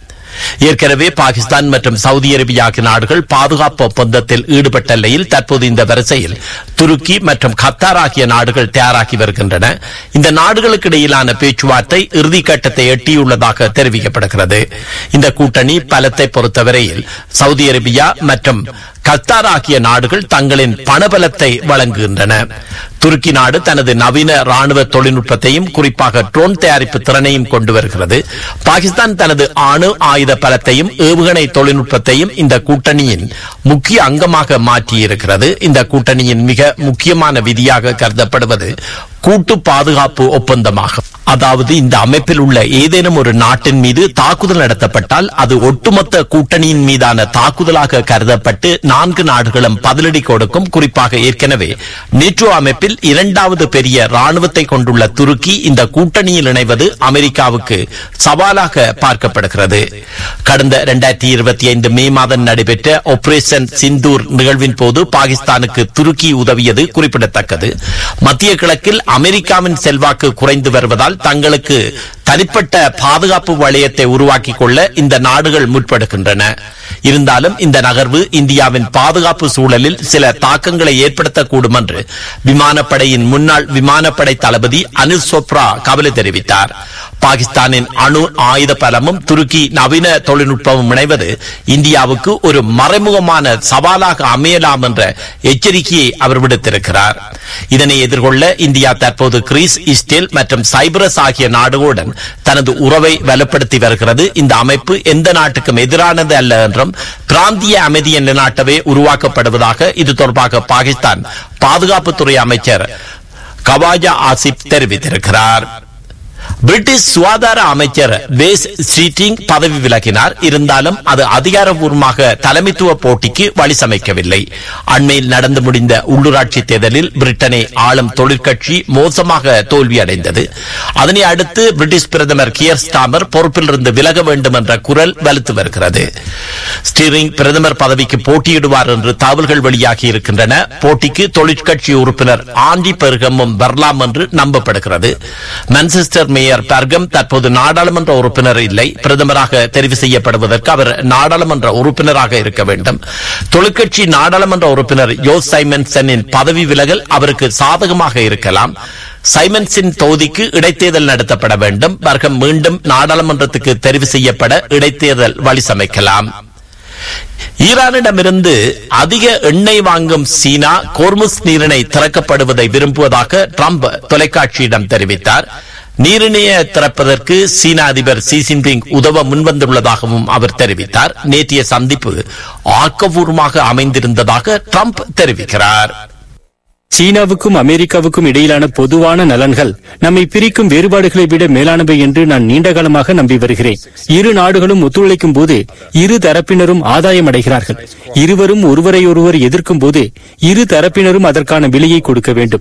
ஏற்கனவே பாகிஸ்தான் மற்றும் சவுதி அரேபியா ஆகிய நாடுகள் பாதுகாப்பு ஒப்பந்தத்தில் ஈடுபட்ட நிலையில் தற்போது இந்த வரிசையில் துருக்கி மற்றும் கத்தார் ஆகிய நாடுகள் தயாராகி வருகின்றன இந்த நாடுகளுக்கு இடையிலான பேச்சுவார்த்தை இறுதிக்கட்டத்தை எட்டியுள்ளதாக தெரிவிக்கப்படுகிறது இந்த கூட்டணி பலத்தை பொறுத்தவரையில் சவுதி அரேபியா மற்றும் கத்தார் ஆகிய நாடுகள் தங்களின் பணபலத்தை வழங்குகின்றன துருக்கி நாடு தனது நவீன ராணுவ தொழில்நுட்பத்தையும் குறிப்பாக ட்ரோன் தயாரிப்பு திறனையும் கொண்டு வருகிறது பாகிஸ்தான் தனது அணு ஆயுத பலத்தையும் ஏவுகணை தொழில்நுட்பத்தையும் இந்த கூட்டணியின் முக்கிய அங்கமாக மாற்றியிருக்கிறது இந்த கூட்டணியின் மிக முக்கியமான விதியாக கருதப்படுவது கூட்டு பாதுகாப்பு ஒப்பந்தமாகும் அதாவது இந்த அமைப்பில் உள்ள ஏதேனும் ஒரு நாட்டின் மீது தாக்குதல் நடத்தப்பட்டால் அது ஒட்டுமொத்த கூட்டணியின் மீதான தாக்குதலாக கருதப்பட்டு நான்கு நாடுகளும் பதிலடி கொடுக்கும் குறிப்பாக ஏற்கனவே நேட்டோ அமைப்பில் இரண்டாவது பெரிய ராணுவத்தை கொண்டுள்ள துருக்கி இந்த கூட்டணியில் இணைவது அமெரிக்காவுக்கு சவாலாக பார்க்கப்படுகிறது கடந்த இரண்டாயிரத்தி இருபத்தி ஐந்து மே மாதம் நடைபெற்ற ஆபரேஷன் சிந்தூர் நிகழ்வின் போது பாகிஸ்தானுக்கு துருக்கி உதவியது குறிப்பிடத்தக்கது மத்திய கிழக்கில் அமெரிக்காவின் செல்வாக்கு குறைந்து வருவதால் தங்களுக்கு தனிப்பட்ட பாதுகாப்பு வளையத்தை உருவாக்கிக் கொள்ள இந்த நாடுகள் முற்படுகின்றன இருந்தாலும் இந்த நகர்வு இந்தியாவின் பாதுகாப்பு சூழலில் சில தாக்கங்களை ஏற்படுத்தக்கூடும் என்று விமானப்படையின் முன்னாள் விமானப்படை தளபதி அனில் சோப்ரா கவலை தெரிவித்தார் பாகிஸ்தானின் அணு ஆயுத பலமும் துருக்கி நவீன தொழில்நுட்பமும் இணைவது இந்தியாவுக்கு ஒரு மறைமுகமான சவாலாக அமையலாம் என்ற எச்சரிக்கையை அவர் விடுத்திருக்கிறார் இதனை எதிர்கொள்ள இந்தியா தற்போது கிரீஸ் இஸ்ரேல் மற்றும் சைப்ரஸ் ஆகிய நாடுகளுடன் தனது உறவை வலுப்படுத்தி வருகிறது இந்த அமைப்பு எந்த நாட்டுக்கும் எதிரானது அல்ல என்றும் பிராந்திய அமைதியை நிலைநாட்டவே உருவாக்கப்படுவதாக இது தொடர்பாக பாகிஸ்தான் பாதுகாப்புத்துறை அமைச்சர் கவாஜா ஆசிப் தெரிவித்திருக்கிறார் பிரிட்டிஷ் சுகாதார அமைச்சர் பேஸ் ஸ்ட்ரீட்டிங் பதவி விலகினார் இருந்தாலும் அது அதிகாரப்பூர்வமாக தலைமைத்துவ போட்டிக்கு வழி சமைக்கவில்லை அண்மையில் நடந்து முடிந்த உள்ளூராட்சி தேர்தலில் பிரிட்டனை ஆளும் தொழிற்கட்சி மோசமாக தோல்வியடைந்தது அதனை அடுத்து பிரிட்டிஷ் பிரதமர் கியர் ஸ்டாமர் பொறுப்பிலிருந்து விலக வேண்டும் என்ற குரல் வலுத்து வருகிறது ஸ்டீரிங் பிரதமர் பதவிக்கு போட்டியிடுவார் என்று தகவல்கள் வெளியாகி இருக்கின்றன போட்டிக்கு தொழிற்கட்சி உறுப்பினர் ஆண்டி பெருகமும் வரலாம் என்று நம்பப்படுகிறது மான்செஸ்டர் மேயர் பெர்கம் தற்போது நாடாளுமன்ற உறுப்பினர் இல்லை பிரதமராக தெரிவு செய்யப்படுவதற்கு அவர் நாடாளுமன்ற உறுப்பினராக இருக்க வேண்டும் தொழிற்கட்சி நாடாளுமன்ற உறுப்பினர் யோ சைமன்சனின் பதவி விலகல் அவருக்கு சாதகமாக இருக்கலாம் சைமன்ஸின் தொகுதிக்கு இடைத்தேர்தல் நடத்தப்பட வேண்டும் வர்க்கம் மீண்டும் நாடாளுமன்றத்துக்கு தெரிவு செய்யப்பட இடைத்தேர்தல் வழி சமைக்கலாம் ஈரானிடமிருந்து அதிக எண்ணெய் வாங்கும் சீனா கோர்முஸ் நீரிணை திறக்கப்படுவதை விரும்புவதாக ட்ரம்ப் தொலைக்காட்சியிடம் தெரிவித்தார் நீரிணைய திறப்பதற்கு சீன அதிபர் ஷி ஜின்பிங் உதவ முன்வந்துள்ளதாகவும் அவர் தெரிவித்தார் நேற்றைய சந்திப்பு ஆக்கபூர்வமாக அமைந்திருந்ததாக ட்ரம்ப் தெரிவிக்கிறார் சீனாவுக்கும் அமெரிக்காவுக்கும் இடையிலான பொதுவான நலன்கள் நம்மை பிரிக்கும் வேறுபாடுகளை விட மேலானவை என்று நான் நீண்ட காலமாக நம்பி வருகிறேன் இரு நாடுகளும் ஒத்துழைக்கும் போது இரு தரப்பினரும் ஆதாயம் அடைகிறார்கள் இருவரும் ஒருவரையொருவர் எதிர்க்கும் போது இரு தரப்பினரும் அதற்கான விலையை கொடுக்க வேண்டும்